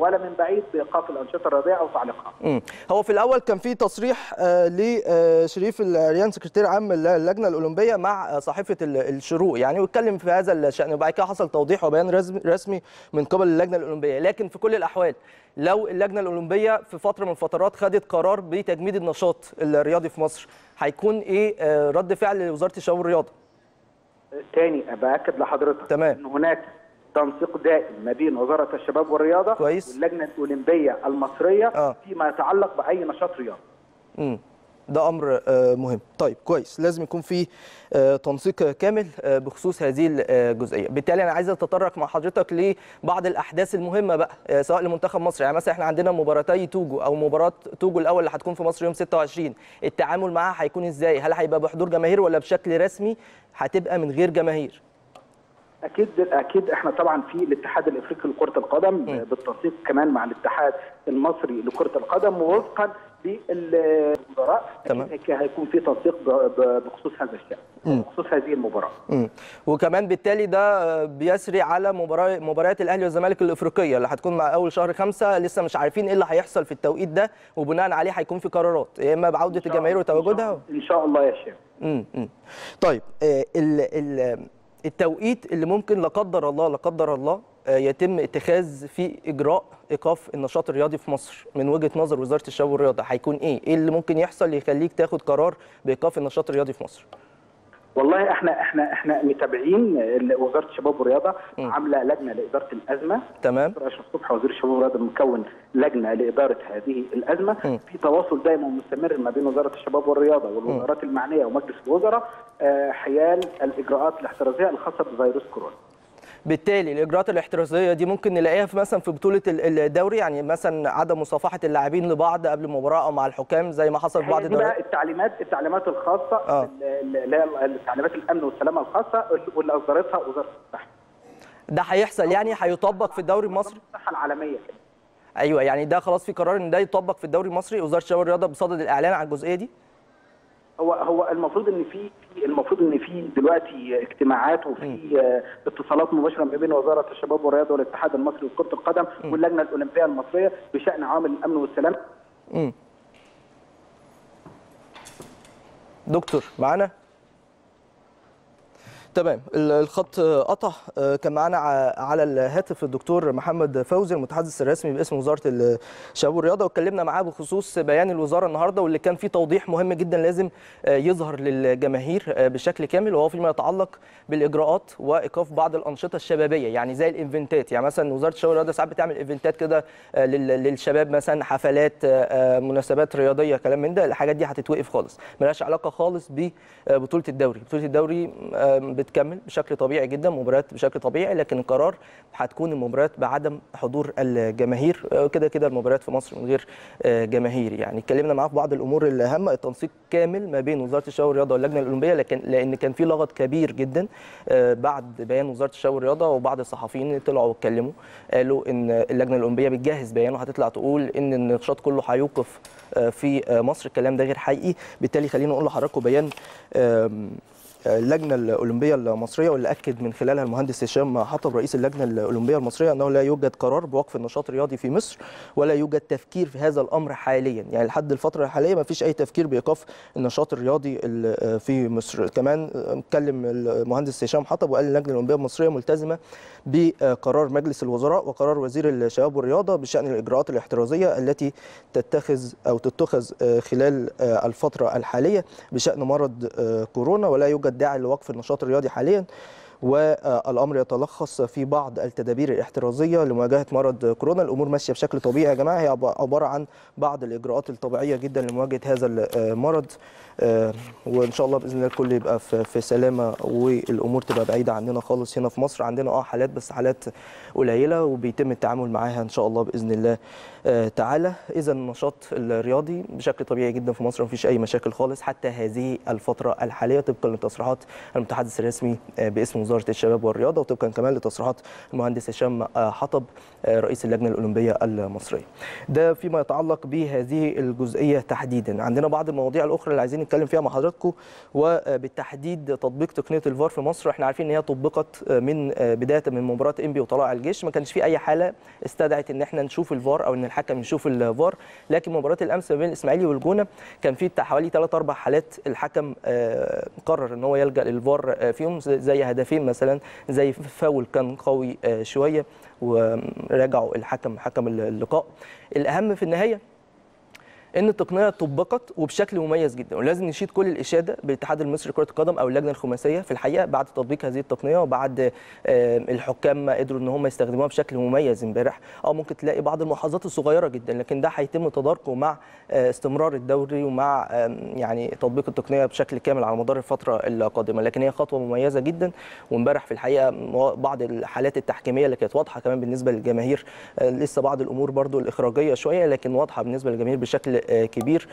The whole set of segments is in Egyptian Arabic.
ولا من بعيد بايقاف الانشطه الرياضيه او تعليقها. مم. هو في الاول كان في تصريح آه، لشريف العريان سكرتير عام اللجنه الاولمبيه مع آه، صحيفه ال- الشروق يعني واتكلم في هذا الشان وبعد كده حصل توضيح وبيان رسمي- رسمي من قبل اللجنه الاولمبيه لكن في كل الاحوال لو اللجنه الاولمبيه في فتره من الفترات خدت قرار بتجميد النشاط الرياضي في مصر هيكون ايه آه، رد فعل وزاره الشباب والرياضه تاني باكد لحضرتك تمام. ان هناك تنسيق دائم ما بين وزاره الشباب والرياضه كويس. واللجنه الاولمبيه المصريه آه. فيما يتعلق باي نشاط رياضي. امم ده امر آه، مهم طيب كويس لازم يكون في آه، تنسيق كامل آه، بخصوص هذه الجزئيه بالتالي انا عايز اتطرق مع حضرتك لبعض الاحداث المهمه بقى آه، سواء لمنتخب مصر يعني مثلا احنا عندنا مباراتي توجو او مباراه توجو الاول اللي هتكون في مصر يوم 26 التعامل معاها هيكون ازاي هل هيبقى بحضور جماهير ولا بشكل رسمي هتبقى من غير جماهير اكيد اكيد احنا طبعا في الاتحاد الافريقي لكره القدم بالتنسيق كمان مع الاتحاد المصري لكره القدم ووفقا للمباراه تمام. أكيد هيكون في تنسيق ب- ب- بخصوص هذا الشان بخصوص هذه المباراه. مم. وكمان بالتالي ده آه، بيسري على مباراة مباريات الاهلي والزمالك الافريقيه اللي هتكون مع اول شهر خمسة لسه مش عارفين ايه اللي هيحصل في التوقيت ده وبناء عليه هيكون في قرارات يا اما بعوده الجماهير وتواجدها ان شاء الله يا شيخ. مم. مم. طيب آه، ال ال التوقيت اللي ممكن لا قدر الله لا قدر الله آه، يتم اتخاذ فيه اجراء ايقاف النشاط الرياضي في مصر من وجهه نظر وزاره الشباب والرياضه هيكون ايه؟ ايه اللي ممكن يحصل يخليك تاخد قرار بايقاف النشاط الرياضي في مصر؟ والله احنا احنا احنا متابعين ال- وزاره الشباب والرياضه عامله لجنه لاداره الازمه تمام دكتور اشرف صبحي وزير الشباب والرياضه مكون لجنه لاداره هذه الازمه في تواصل دائم ومستمر ما بين وزاره الشباب والرياضه والوزارات المعنيه ومجلس الوزراء آه، حيال الاجراءات الاحترازيه الخاصه بفيروس كورونا بالتالي الاجراءات الاحترازيه دي ممكن نلاقيها في مثلا في بطوله ال- الدوري يعني مثلا عدم مصافحه اللاعبين لبعض قبل المباراه او مع الحكام زي ما حصل في بعض هي دي بقى الدوريات التعليمات التعليمات الخاصه آه. ال- اللي هي التعليمات الامن والسلامه الخاصه واللي اصدرتها وزاره الصحه ده هيحصل يعني هيطبق في الدوري المصري الصحه العالميه كده ايوه يعني ده خلاص في قرار ان ده يطبق في الدوري المصري وزاره الشباب والرياضه بصدد الاعلان عن الجزئيه دي هو هو المفروض ان في في- المفروض ان في دلوقتي اجتماعات وفي آه، اتصالات مباشره ما بين وزاره الشباب والرياضه والاتحاد المصري لكره القدم واللجنه الاولمبيه المصريه بشان عوامل الامن والسلام امم دكتور معانا تمام ال- الخط قطع آه، كان معانا ع- على الهاتف الدكتور محمد فوزي المتحدث الرسمي باسم وزاره الشباب والرياضه واتكلمنا معاه بخصوص بيان الوزاره النهارده واللي كان فيه توضيح مهم جدا لازم آه، يظهر للجماهير آه، بشكل كامل وهو فيما يتعلق بالاجراءات وايقاف بعض الانشطه الشبابيه يعني زي الايفنتات يعني مثلا وزاره الشباب والرياضه ساعات بتعمل ايفنتات كده آه، لل- للشباب مثلا حفلات آه، آه، مناسبات رياضيه كلام من ده الحاجات دي هتتوقف خالص ملهاش علاقه خالص ببطوله الدوري بطوله الدوري آه، بتكمل بشكل طبيعي جدا مباريات بشكل طبيعي لكن القرار هتكون المباريات بعدم حضور الجماهير آه، كده كده المباريات في مصر من غير آه، جماهير يعني اتكلمنا معاه في بعض الامور الهامه التنسيق كامل ما بين وزاره الشباب والرياضه واللجنه الاولمبيه لكن لان كان في لغط كبير جدا آه، بعد بيان وزاره الشباب والرياضه وبعض الصحفيين اللي طلعوا واتكلموا قالوا ان اللجنه الاولمبيه بتجهز بيان وهتطلع تقول ان النشاط كله هيوقف آه، في آه، مصر الكلام ده غير حقيقي بالتالي خلينا نقول لحضراتكم بيان آم، اللجنه الاولمبيه المصريه واللي اكد من خلالها المهندس هشام حطب رئيس اللجنه الاولمبيه المصريه انه لا يوجد قرار بوقف النشاط الرياضي في مصر ولا يوجد تفكير في هذا الامر حاليا يعني لحد الفتره الحاليه ما فيش اي تفكير بايقاف النشاط الرياضي ال- في مصر كمان اتكلم المهندس هشام حطب وقال اللجنه الاولمبيه المصريه ملتزمه بقرار مجلس الوزراء وقرار وزير الشباب والرياضه بشان الاجراءات الاحترازيه التي تتخذ او تتخذ خلال الفتره الحاليه بشان مرض كورونا ولا يوجد داعي لوقف النشاط الرياضي حاليا والامر يتلخص في بعض التدابير الاحترازيه لمواجهه مرض كورونا الامور ماشيه بشكل طبيعي يا جماعه هي عباره عن بعض الاجراءات الطبيعيه جدا لمواجهه هذا المرض آه، وان شاء الله باذن الله الكل يبقى في في سلامه والامور تبقى بعيده عننا خالص هنا في مصر عندنا اه حالات بس حالات قليله وبيتم التعامل معاها ان شاء الله باذن الله آه، تعالى اذا النشاط الرياضي بشكل طبيعي جدا في مصر مفيش اي مشاكل خالص حتى هذه الفتره الحاليه طبقا لتصريحات المتحدث الرسمي آه، باسم وزاره وزاره الشباب والرياضه وطبقا كمان لتصريحات المهندس هشام حطب رئيس اللجنه الاولمبيه المصريه. ده فيما يتعلق بهذه الجزئيه تحديدا، عندنا بعض المواضيع الاخرى اللي عايزين نتكلم فيها مع حضراتكم وبالتحديد تطبيق تقنيه الفار في مصر، احنا عارفين ان هي طبقت من بدايه من مباراه انبي وطلائع الجيش، ما كانش في اي حاله استدعت ان احنا نشوف الفار او ان الحكم يشوف الفار، لكن مباراه الامس ما بين الاسماعيلي والجونه كان في حوالي 3 4 حالات الحكم قرر ان هو يلجا للفار فيهم زي هدفين مثلا زي فاول كان قوي شويه وراجعوا الحكم حكم اللقاء الاهم في النهايه ان التقنيه طبقت وبشكل مميز جدا ولازم نشيد كل الاشاده بالاتحاد المصري لكره القدم او اللجنه الخماسيه في الحقيقه بعد تطبيق هذه التقنيه وبعد الحكام ما قدروا ان هم يستخدموها بشكل مميز امبارح اه ممكن تلاقي بعض الملاحظات الصغيره جدا لكن ده هيتم تداركه مع استمرار الدوري ومع يعني تطبيق التقنيه بشكل كامل على مدار الفتره القادمه لكن هي خطوه مميزه جدا وامبارح في الحقيقه بعض الحالات التحكيميه اللي كانت واضحه كمان بالنسبه للجماهير لسه بعض الامور برضو الاخراجيه شويه لكن واضحه بالنسبه للجماهير بشكل كبير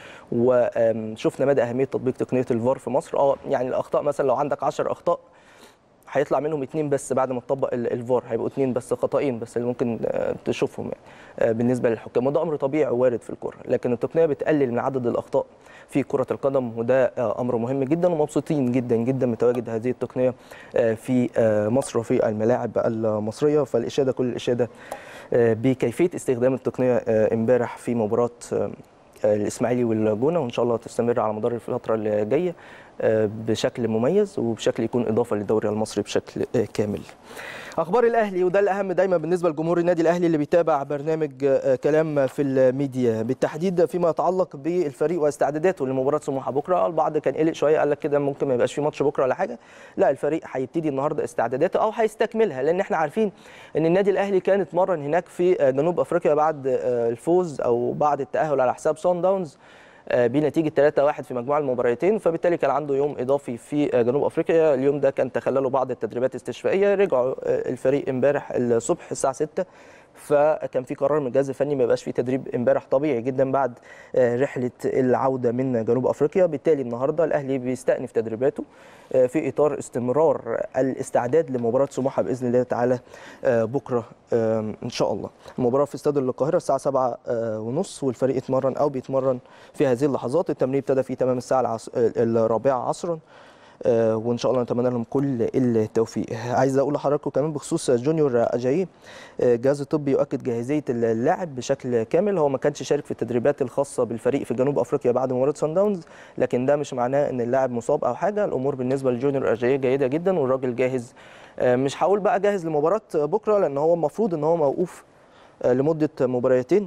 وشفنا مدى اهميه تطبيق تقنيه الفار في مصر اه يعني الاخطاء مثلا لو عندك 10 اخطاء هيطلع منهم اثنين بس بعد ما تطبق الفار هيبقوا اثنين بس خطأين بس اللي ممكن تشوفهم يعني بالنسبه للحكام وده امر طبيعي وارد في الكره لكن التقنيه بتقلل من عدد الاخطاء في كره القدم وده امر مهم جدا ومبسوطين جدا جدا من تواجد هذه التقنيه في مصر وفي الملاعب المصريه فالاشاده كل الاشاده بكيفيه استخدام التقنيه امبارح في مباراه الاسماعيلي والجونه وان شاء الله تستمر على مدار الفتره اللي جايه بشكل مميز وبشكل يكون اضافه للدوري المصري بشكل كامل. اخبار الاهلي وده الاهم دايما بالنسبه لجمهور النادي الاهلي اللي بيتابع برنامج كلام في الميديا بالتحديد فيما يتعلق بالفريق واستعداداته لمباراه سموحه بكره البعض كان قلق شويه قال لك كده ممكن ما يبقاش في ماتش بكره ولا حاجه لا الفريق هيبتدي النهارده استعداداته او هيستكملها لان احنا عارفين ان النادي الاهلي كان اتمرن هناك في جنوب افريقيا بعد الفوز او بعد التاهل على حساب سان داونز بنتيجه 3-1 في مجموع المباراتين فبالتالي كان عنده يوم اضافي في جنوب افريقيا اليوم ده كان تخللوا بعض التدريبات الاستشفائيه رجعوا الفريق امبارح الصبح الساعه 6 فكان في قرار من الجهاز الفني ما يبقاش في تدريب امبارح طبيعي جدا بعد رحله العوده من جنوب افريقيا بالتالي النهارده الاهلي بيستأنف تدريباته في اطار استمرار الاستعداد لمباراه سموحه باذن الله تعالى بكره ان شاء الله المباراه في استاد القاهره الساعه 7 ونص والفريق اتمرن او بيتمرن في هذه اللحظات التمرين ابتدى في تمام الساعه الرابعه عصرا وان شاء الله نتمنى لهم كل التوفيق عايز اقول لحضراتكم كمان بخصوص جونيور اجاي الجهاز الطبي يؤكد جاهزيه اللاعب بشكل كامل هو ما كانش شارك في التدريبات الخاصه بالفريق في جنوب افريقيا بعد مباراه سان داونز لكن ده مش معناه ان اللاعب مصاب او حاجه الامور بالنسبه لجونيور اجاي جيده جدا والراجل جاهز مش هقول بقى جاهز لمباراه بكره لان هو المفروض ان هو موقوف لمده مباراتين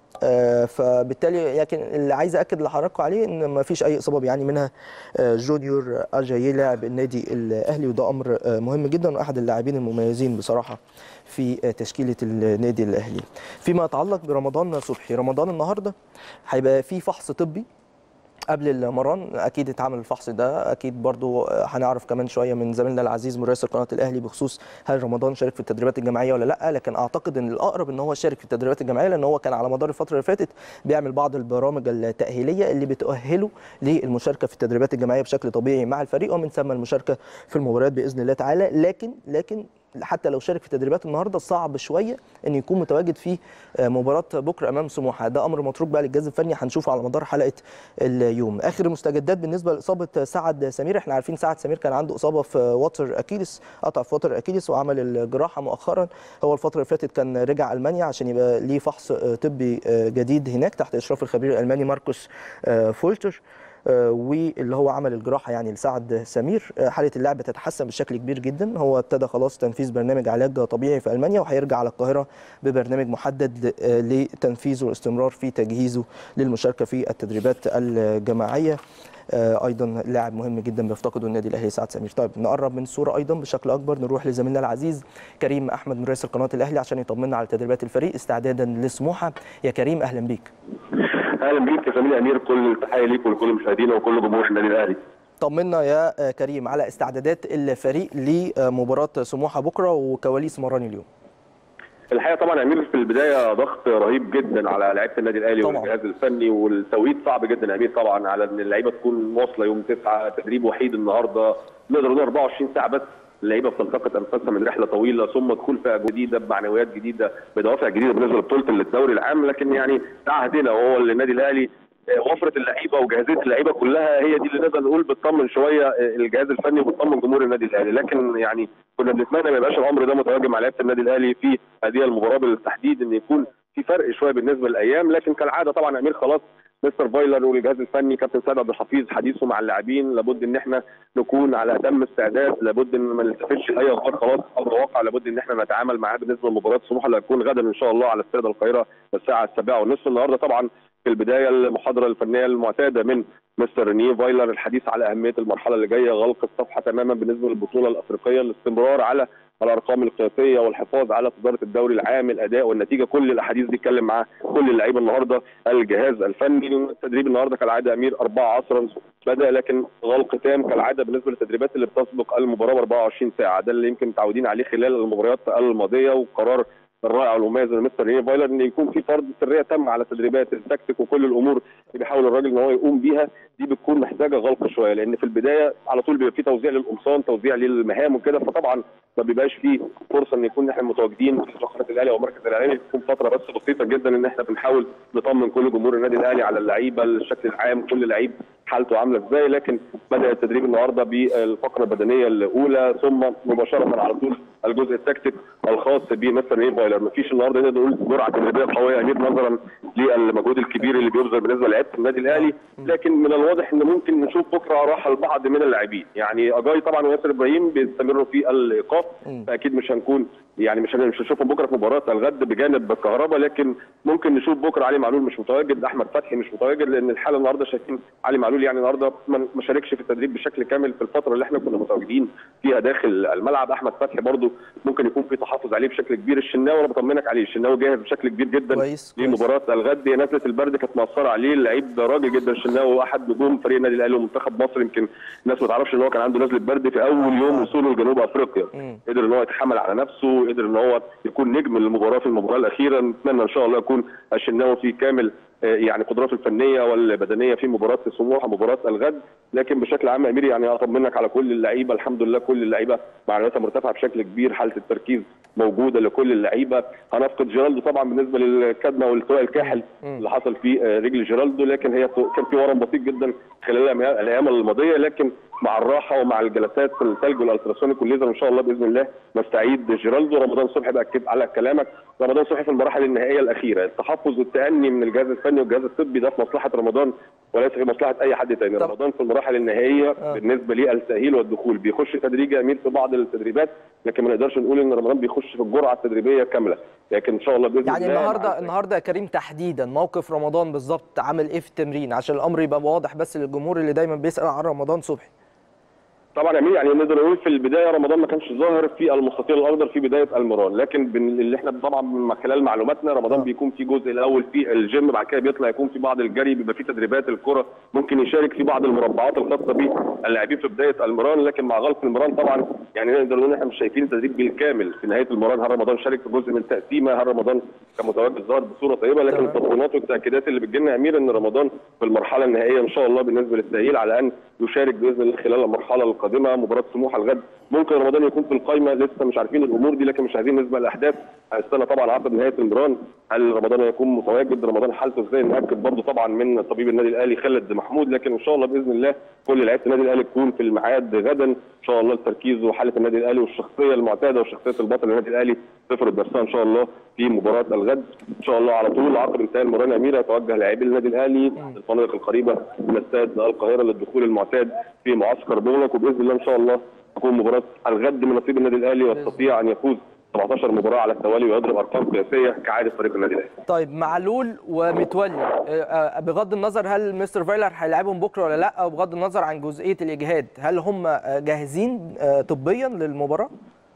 فبالتالي لكن اللي عايز اكد لحضراتكم عليه ان ما فيش اي اصابه بيعاني منها جونيور اجايي لاعب النادي الاهلي وده امر مهم جدا واحد اللاعبين المميزين بصراحه في تشكيله النادي الاهلي فيما يتعلق برمضان صبحي رمضان النهارده هيبقى في فحص طبي قبل المران اكيد اتعمل الفحص ده اكيد برضو هنعرف كمان شويه من زميلنا العزيز مراسل قناه الاهلي بخصوص هل رمضان شارك في التدريبات الجماعيه ولا لا لكن اعتقد ان الاقرب ان هو شارك في التدريبات الجماعيه لان هو كان على مدار الفتره اللي فاتت بيعمل بعض البرامج التاهيليه اللي بتؤهله للمشاركه في التدريبات الجماعيه بشكل طبيعي مع الفريق ومن ثم المشاركه في المباريات باذن الله تعالى لكن لكن حتى لو شارك في تدريبات النهارده صعب شويه ان يكون متواجد في مباراه بكره امام سموحه ده امر متروك بقى للجهاز الفني هنشوفه على مدار حلقه اليوم اخر المستجدات بالنسبه لاصابه سعد سمير احنا عارفين سعد سمير كان عنده اصابه في وتر اكيليس قطع في وتر اكيليس وعمل الجراحه مؤخرا هو الفتره اللي فاتت كان رجع المانيا عشان يبقى ليه فحص طبي جديد هناك تحت اشراف الخبير الالماني ماركوس فولتر واللي هو عمل الجراحه يعني لسعد سمير حاله اللاعب بتتحسن بشكل كبير جدا هو ابتدى خلاص تنفيذ برنامج علاج طبيعي في المانيا وهيرجع على القاهره ببرنامج محدد لتنفيذه والاستمرار في تجهيزه للمشاركه في التدريبات الجماعيه ايضا لاعب مهم جدا بيفتقده النادي الاهلي سعد سمير طيب نقرب من الصوره ايضا بشكل اكبر نروح لزميلنا العزيز كريم احمد مراسل قناه الاهلي عشان يطمنا على تدريبات الفريق استعدادا لسموحه يا كريم اهلا بيك اهلا بيك يا زميلي امير كل التحيه ليك ولكل مشاهدينا وكل جمهور النادي الاهلي طمنا يا كريم على استعدادات الفريق لمباراه سموحه بكره وكواليس مران اليوم الحقيقه طبعا امير في البدايه ضغط رهيب جدا على لعيبه النادي الاهلي والجهاز الفني والتوقيت صعب جدا يا امير طبعا على ان اللعيبه تكون واصله يوم 9 تدريب وحيد النهارده نقدر نقول 24 ساعه بس اللعيبه بتلتقط انفاسها من رحله طويله ثم دخول فئه جديده بمعنويات جديده بدوافع جديده بالنسبه لبطوله الدوري العام لكن يعني تعهدنا وهو النادي الاهلي وفره اللعيبه وجاهزيه اللعيبه كلها هي دي اللي نقدر نقول بتطمن شويه الجهاز الفني وبتطمن جمهور النادي الاهلي لكن يعني كنا بنتمنى ما يبقاش الامر ده متواجد مع لعيبه النادي الاهلي في هذه المباراه بالتحديد ان يكون في فرق شويه بالنسبه للايام لكن كالعاده طبعا امير خلاص مستر فايلر والجهاز الفني كابتن سيد عبد الحفيظ حديثه مع اللاعبين لابد ان احنا نكون على اتم استعداد لابد ان ما نلتفتش لاي اخبار خلاص امر واقع لابد ان احنا نتعامل معاه بالنسبه لمباراه سموحه اللي هتكون غدا ان شاء الله على استاد القاهره الساعه السابعه ونصف النهارده طبعا في البدايه المحاضره الفنيه المعتاده من مستر رينيه فايلر الحديث على اهميه المرحله اللي جايه غلق الصفحه تماما بالنسبه للبطوله الافريقيه الاستمرار على الارقام القياسيه والحفاظ على صداره الدوري العام الاداء والنتيجه كل الاحاديث دي اتكلم مع كل اللعيبه النهارده الجهاز الفني التدريب النهارده كالعاده امير 4 عصرا بدا لكن غلق تام كالعاده بالنسبه للتدريبات اللي بتسبق المباراه ب 24 ساعه ده اللي يمكن متعودين عليه خلال المباريات الماضيه وقرار الرائع والمميز من مستر رينيه فايلر ان يكون في فرض سريه تامه على تدريبات التكتيك وكل الامور اللي بيحاول الراجل ان هو يقوم بيها دي بتكون محتاجه غلق شويه لان في البدايه على طول بيبقى في توزيع للقمصان توزيع للمهام وكده فطبعا ما بيبقاش في فرصه ان يكون احنا متواجدين في فقره الاهلي او مركز الاعلامي تكون فتره بس بسيطه جدا ان احنا بنحاول نطمن كل جمهور النادي الاهلي على اللعيبه الشكل العام كل لعيب حالته عامله ازاي لكن بدا التدريب النهارده بالفقره البدنيه الاولى ثم مباشره على طول الجزء التكتيك الخاص بمستر رينيه فايلر ما فيش النهارده نقدر نقول جرعه تدريبيه قويه امير نظرا للمجهود الكبير اللي بيبذل بالنسبه لعيبه النادي الاهلي لكن من الواضح ان ممكن نشوف بكره راحه لبعض من اللاعبين يعني اجاي طبعا وياسر ابراهيم بيستمروا في الايقاف فاكيد مش هنكون يعني مش مش هنشوفهم بكره في مباراه الغد بجانب الكهرباء لكن ممكن نشوف بكره علي معلول مش متواجد احمد فتحي مش متواجد لان الحاله النهارده شايفين علي معلول يعني النهارده ما شاركش في التدريب بشكل كامل في الفتره اللي احنا كنا متواجدين فيها داخل الملعب احمد فتحي برده ممكن يكون في تحفظ عليه بشكل كبير الشناوي انا بطمنك عليه الشناوي جاهز بشكل كبير جدا كويس لمباراه الغد هي نزله البرد كانت مأثره عليه اللعيب راجل جدا الشناوي واحد نجوم فريق النادي الاهلي ومنتخب مصر يمكن الناس ما تعرفش ان هو كان عنده نزله برد في اول يوم وصوله لجنوب افريقيا قدر ان هو يتحمل على نفسه قدر ان هو يكون نجم للمباراه في المباراه الاخيره نتمنى ان شاء الله يكون الشناوي في كامل يعني قدراته الفنيه والبدنيه في مباراه سموحه مباراه الغد لكن بشكل عام امير يعني اطمنك على كل اللعيبه الحمد لله كل اللعيبه معنوياتها مرتفعه بشكل كبير حاله التركيز موجوده لكل اللعيبه هنفقد جيرالدو طبعا بالنسبه للكدمه والالتواء الكاحل اللي حصل في رجل جيرالدو لكن هي كان في ورم بسيط جدا خلال الايام الماضيه لكن مع الراحه ومع الجلسات في الثلج والالتراسونيك والليزر ان شاء الله باذن الله نستعيد جيرالدو رمضان صبحي باكد على كلامك رمضان صبحي في المراحل النهائيه الاخيره التحفظ والتاني من الجهاز الفني والجهاز الطبي ده في مصلحه رمضان وليس في مصلحه اي حد تاني رمضان في المراحل النهائيه آه. بالنسبه للتاهيل والدخول بيخش تدريجي امير في بعض التدريبات لكن ما نقدرش نقول ان رمضان بيخش في الجرعه التدريبيه كامله لكن ان شاء الله باذن يعني الله يعني النهارده النهارده يا كريم تحديدا موقف رمضان بالظبط عامل ايه في التمرين عشان الامر يبقى واضح بس للجمهور اللي دايما بيسال عن رمضان صبحي طبعا امين يعني نقدر نقول في البدايه رمضان ما كانش ظاهر في المستطيل الاخضر في بدايه المران لكن اللي احنا طبعا من خلال معلوماتنا رمضان بيكون في جزء الاول في الجيم بعد كده بيطلع يكون في بعض الجري بيبقى في تدريبات الكره ممكن يشارك في بعض المربعات الخاصه باللاعبين في بدايه المران لكن مع غلق المران طبعا يعني نقدر نقول احنا مش شايفين التدريب بالكامل في نهايه المران هل رمضان شارك في جزء من تقسيمه هل رمضان كان متواجد ظاهر بصوره طيبه لكن التطمينات والتاكيدات اللي بتجي لنا امير ان رمضان في المرحله النهائيه ان شاء الله بالنسبه للتاهيل على ان يشارك باذن الله خلال المرحله القادمه مباراه سموحه الغد ممكن رمضان يكون في القائمه لسه مش عارفين الامور دي لكن مش عايزين نسبق الاحداث هنستنى طبعا عقب نهايه المران هل رمضان هيكون متواجد رمضان حالته ازاي ناكد برضه طبعا من طبيب النادي الاهلي خالد محمود لكن ان شاء الله باذن الله كل لعيبه النادي الاهلي تكون في الميعاد غدا ان شاء الله التركيز وحاله النادي الاهلي والشخصيه المعتاده وشخصيه البطل للنادي الاهلي تفرض نفسها ان شاء الله في مباراه الغد ان شاء الله على طول عقب انتهاء المران اميره يتوجه لاعبي النادي الاهلي الفنادق القريبه من استاد القاهره للدخول المعتاد في معسكر بغلق وباذن الله ان شاء الله تكون مباراه الغد من نصيب النادي الاهلي ويستطيع ان يفوز 17 مباراه على التوالي ويضرب ارقام قياسيه كعاده فريق النادي الاهلي. طيب معلول ومتولي بغض النظر هل مستر فايلر هيلاعبهم بكره ولا لا وبغض النظر عن جزئيه الاجهاد هل هم جاهزين طبيا للمباراه؟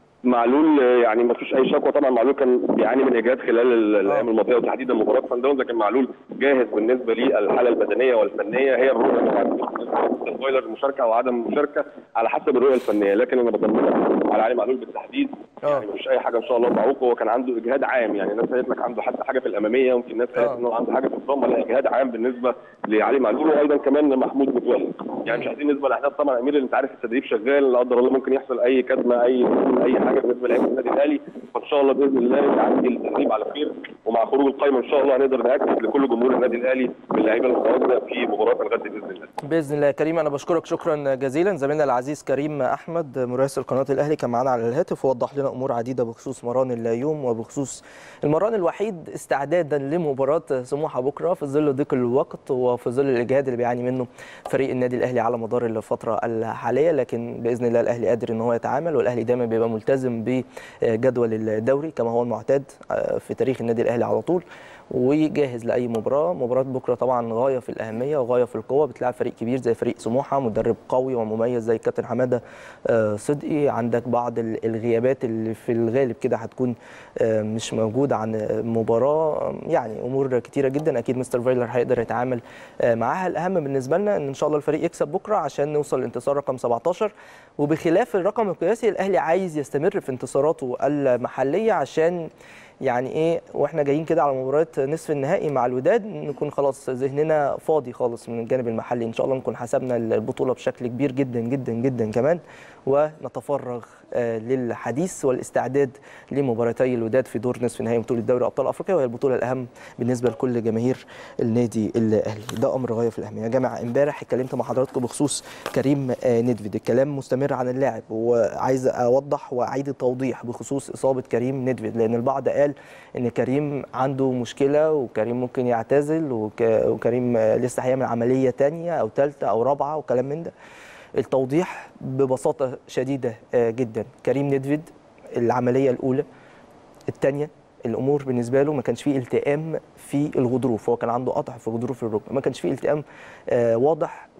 معلول يعني ما فيش اي شكوى طبعا معلول كان بيعاني من اجهاد خلال الايام الماضيه وتحديدا مباراه سان داونز لكن معلول جاهز بالنسبه للحاله البدنيه والفنيه هي الرؤيه طبعا فايلر المشاركه او عدم المشاركه على حسب الرؤيه الفنيه لكن انا بطمنك بتكلم على علي معلول بالتحديد آه. يعني مش اي حاجه ان شاء الله معوق هو كان عنده اجهاد عام يعني الناس قالت لك عنده حتى حاجه في الاماميه يمكن الناس قالت آه. انه عنده حاجه في الضمه لا اجهاد عام بالنسبه لعلي معلول وايضا كمان محمود متولي يعني مش عايزين نسبه الاحداث طبعا يا امير انت عارف التدريب شغال لا قدر الله ممكن يحصل اي كدمه اي اي حاجه بالنسبه لعيبه النادي الاهلي فان شاء الله باذن الله يعدي التدريب على خير ومع خروج القائمه ان شاء الله هنقدر ناكد لكل جمهور النادي الاهلي باللعيبه المتواجده في مباراه الغد باذن الله باذن الله كريم انا بشكرك شكرا جزيلا زميلنا العزيز كريم احمد مراسل قناه الاهلي كان معانا على الهاتف ووضح لنا امور عديده بخصوص مران اليوم وبخصوص المران الوحيد استعدادا لمباراه سموحه بكره في ظل ضيق الوقت وفي ظل الاجهاد اللي بيعاني منه فريق النادي الاهلي على مدار الفتره الحاليه لكن باذن الله الاهلي قادر ان هو يتعامل والاهلي دايما بيبقى ملتزم بجدول الدوري كما هو المعتاد في تاريخ النادي الاهلي على طول وجاهز لاي مباراه مباراه بكره طبعا غايه في الاهميه وغايه في القوه بتلعب فريق كبير زي فريق سموحه مدرب قوي ومميز زي كابتن حماده آه، صدقي عندك بعض ال- الغيابات اللي في الغالب كده هتكون آه، مش موجوده عن مباراه يعني امور كتيره جدا اكيد مستر فايلر هيقدر يتعامل آه، معاها الاهم بالنسبه لنا ان ان شاء الله الفريق يكسب بكره عشان نوصل لانتصار رقم 17 وبخلاف الرقم القياسي الاهلي عايز يستمر في انتصاراته المحليه عشان يعني ايه واحنا جايين كده على مباراه نصف النهائي مع الوداد نكون خلاص ذهننا فاضي خالص من الجانب المحلي ان شاء الله نكون حسبنا البطوله بشكل كبير جدا جدا جدا كمان ونتفرغ آه، للحديث والاستعداد لمباراتي الوداد في دور نصف نهائي بطوله دوري ابطال افريقيا وهي البطوله الاهم بالنسبه لكل جماهير النادي الاهلي ده امر غايه في الاهميه يا جماعه امبارح اتكلمت مع حضراتكم بخصوص كريم آه، ندفيد الكلام مستمر عن اللاعب وعايز اوضح واعيد التوضيح بخصوص اصابه كريم ندفيد لان البعض قال ان كريم عنده مشكله وكريم ممكن يعتزل وك- وكريم آه، لسه هيعمل عمليه تانية او ثالثه او رابعه وكلام من ده التوضيح ببساطه شديده آه، جدا كريم ندفيد العمليه الاولى الثانيه الامور بالنسبه له ما كانش فيه التئام في الغضروف هو كان عنده قطع في غضروف الركبه ما كانش فيه التئام آه، واضح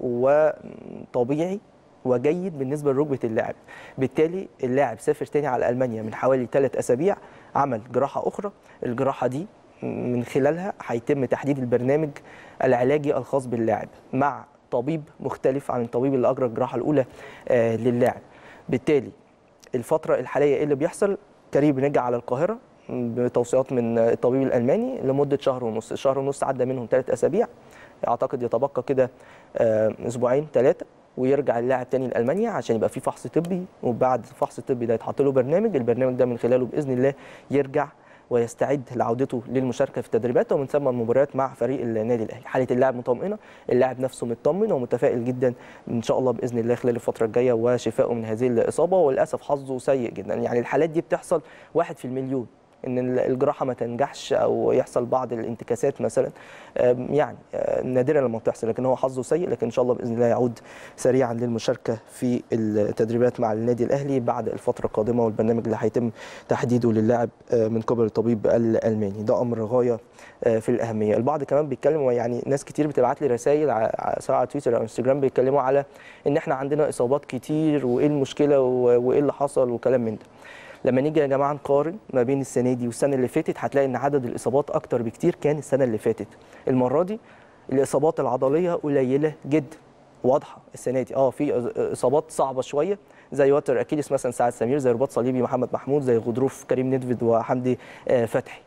وطبيعي وجيد بالنسبه لركبه اللاعب بالتالي اللاعب سافر تاني على المانيا من حوالي ثلاث اسابيع عمل جراحه اخرى الجراحه دي من خلالها هيتم تحديد البرنامج العلاجي الخاص باللاعب مع طبيب مختلف عن الطبيب اللي اجرى الجراحه الاولى آه، للاعب بالتالي الفتره الحاليه ايه اللي بيحصل كريم بنرجع على القاهره بتوصيات من الطبيب الالماني لمده شهر ونص شهر ونص عدى منهم ثلاث اسابيع اعتقد يتبقى كده آه، اسبوعين ثلاثه ويرجع اللاعب تاني لالمانيا عشان يبقى في فحص طبي وبعد الفحص الطبي ده يتحط له برنامج البرنامج ده من خلاله باذن الله يرجع ويستعد لعودته للمشاركه في التدريبات ومن ثم المباريات مع فريق النادي الاهلي حاله اللاعب مطمئنه اللاعب نفسه مطمن ومتفائل جدا ان شاء الله باذن الله خلال الفتره الجايه وشفائه من هذه الاصابه وللاسف حظه سيء جدا يعني الحالات دي بتحصل واحد في المليون ان الجراحه ما تنجحش او يحصل بعض الانتكاسات مثلا آم، يعني آه، نادرا لما بتحصل لكن هو حظه سيء لكن ان شاء الله باذن الله يعود سريعا للمشاركه في التدريبات مع النادي الاهلي بعد الفتره القادمه والبرنامج اللي هيتم تحديده للاعب آه، من قبل الطبيب الالماني ده امر غايه آه، في الاهميه البعض كمان بيتكلم يعني ناس كتير بتبعت لي رسائل ع- ع- سواء على تويتر او انستجرام بيتكلموا على ان احنا عندنا اصابات كتير وايه المشكله و- وايه اللي حصل وكلام من ده لما نيجي يا جماعه نقارن ما بين السنه دي والسنه اللي فاتت هتلاقي ان عدد الاصابات اكتر بكتير كان السنه اللي فاتت المره دي الاصابات العضليه قليله جدا واضحه السنه دي اه في إص- اصابات صعبه شويه زي وتر اكيليس مثلا سعد سمير زي رباط صليبي محمد محمود زي غضروف كريم ندفد وحمدي آه، فتحي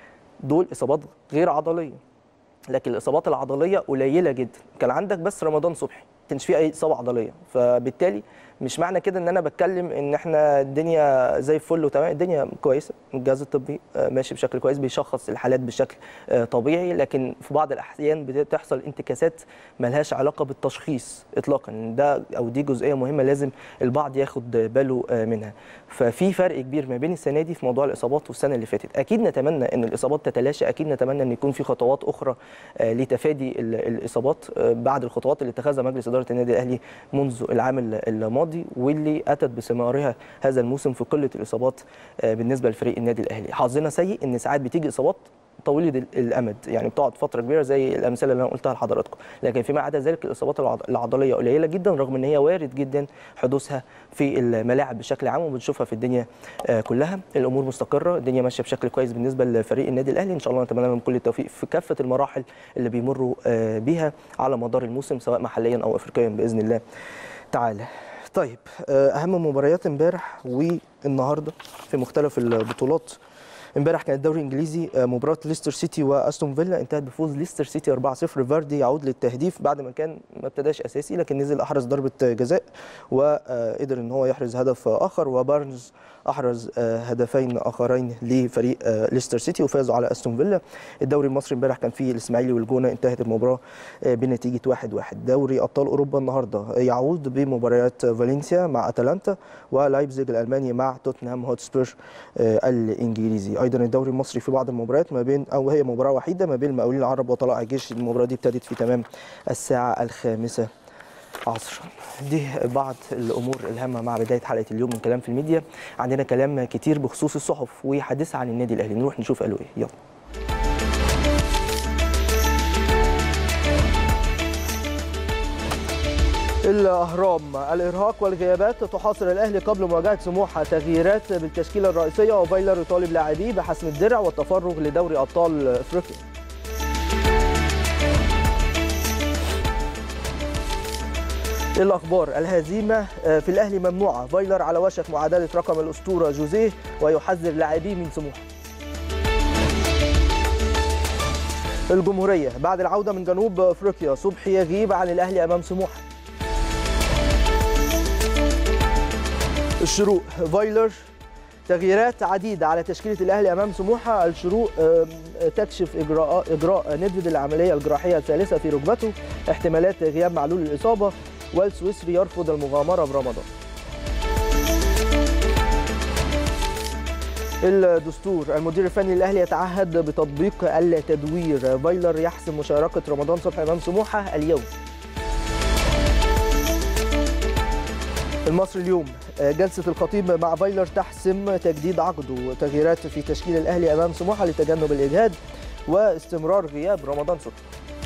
دول اصابات غير عضليه لكن الاصابات العضليه قليله جدا كان عندك بس رمضان صبحي ما كانش فيه اي اصابه عضليه فبالتالي مش معنى كده ان انا بتكلم ان احنا الدنيا زي الفل وتمام الدنيا كويسه الجهاز الطبي آه، ماشي بشكل كويس بيشخص الحالات بشكل آه، طبيعي لكن في بعض الاحيان بتحصل انتكاسات ملهاش علاقه بالتشخيص اطلاقا ده او دي جزئيه مهمه لازم البعض ياخد باله آه، منها ففي فرق كبير ما بين السنه دي في موضوع الاصابات والسنه اللي فاتت اكيد نتمنى ان الاصابات تتلاشى اكيد نتمنى ان يكون في خطوات اخرى آه، لتفادي ال- الاصابات آه، بعد الخطوات اللي اتخذها مجلس اداره النادي الاهلي منذ العام ال- الماضي واللي اتت بثمارها هذا الموسم في قله الاصابات آه، بالنسبه لفريق النادي الاهلي حظنا سيء ان ساعات بتيجي اصابات طويله ال- الامد يعني بتقعد فتره كبيره زي الامثله اللي انا قلتها لحضراتكم لكن فيما عدا ذلك الاصابات العض- العضليه قليله جدا رغم ان هي وارد جدا حدوثها في الملاعب بشكل عام وبنشوفها في الدنيا آه، كلها الامور مستقره الدنيا ماشيه بشكل كويس بالنسبه لفريق النادي الاهلي ان شاء الله نتمنى لهم كل التوفيق في كافه المراحل اللي بيمروا آه، بيها على مدار الموسم سواء محليا او افريقيا باذن الله تعالى طيب آه، اهم مباريات امبارح والنهارده في مختلف البطولات امبارح كان الدوري الانجليزي آه، مباراه ليستر سيتي واستون فيلا انتهت بفوز ليستر سيتي 4-0 فاردي يعود للتهديف بعد ما كان ما ابتداش اساسي لكن نزل احرز ضربه جزاء وقدر ان هو يحرز هدف اخر وبارنز احرز آه، هدفين اخرين لفريق آه، ليستر سيتي وفازوا على استون فيلا الدوري المصري امبارح كان فيه الاسماعيلي والجونه انتهت المباراه آه، بنتيجه 1-1 دوري ابطال اوروبا النهارده يعود بمباريات فالنسيا مع اتلانتا ولايبزيج الالماني مع توتنهام هوتسبير آه، الانجليزي ايضا الدوري المصري في بعض المباريات ما بين او هي مباراه وحيده ما بين المقاولين العرب وطلائع الجيش المباراه دي ابتدت في تمام الساعه الخامسه عصرا دي بعض الامور الهامه مع بدايه حلقه اليوم من كلام في الميديا عندنا كلام كتير بخصوص الصحف وحديث عن النادي الاهلي نروح نشوف قالوا ايه يلا الاهرام الارهاق والغيابات تحاصر الاهلي قبل مواجهه سموحه تغييرات بالتشكيله الرئيسيه وفايلر يطالب لاعبيه بحسم الدرع والتفرغ لدوري ابطال افريقيا الاخبار الهزيمه في الاهلي ممنوعه فايلر على وشك معادله رقم الاسطوره جوزيه ويحذر لاعبيه من سموحه الجمهوريه بعد العوده من جنوب افريقيا صبحي يغيب عن الاهلي امام سموحه الشروق فايلر تغييرات عديدة على تشكيلة الأهلي أمام سموحة الشروق آم، تكشف إجراء إجراء ندفد العملية الجراحية الثالثة في ركبته احتمالات غياب معلول الإصابة والسويسري يرفض المغامرة برمضان الدستور المدير الفني للأهلي يتعهد بتطبيق التدوير فايلر يحسم مشاركة رمضان صبحي أمام سموحة اليوم المصري اليوم جلسة الخطيب مع فايلر تحسم تجديد عقده تغييرات في تشكيل الأهلي أمام سموحة لتجنب الإجهاد واستمرار غياب رمضان صبحي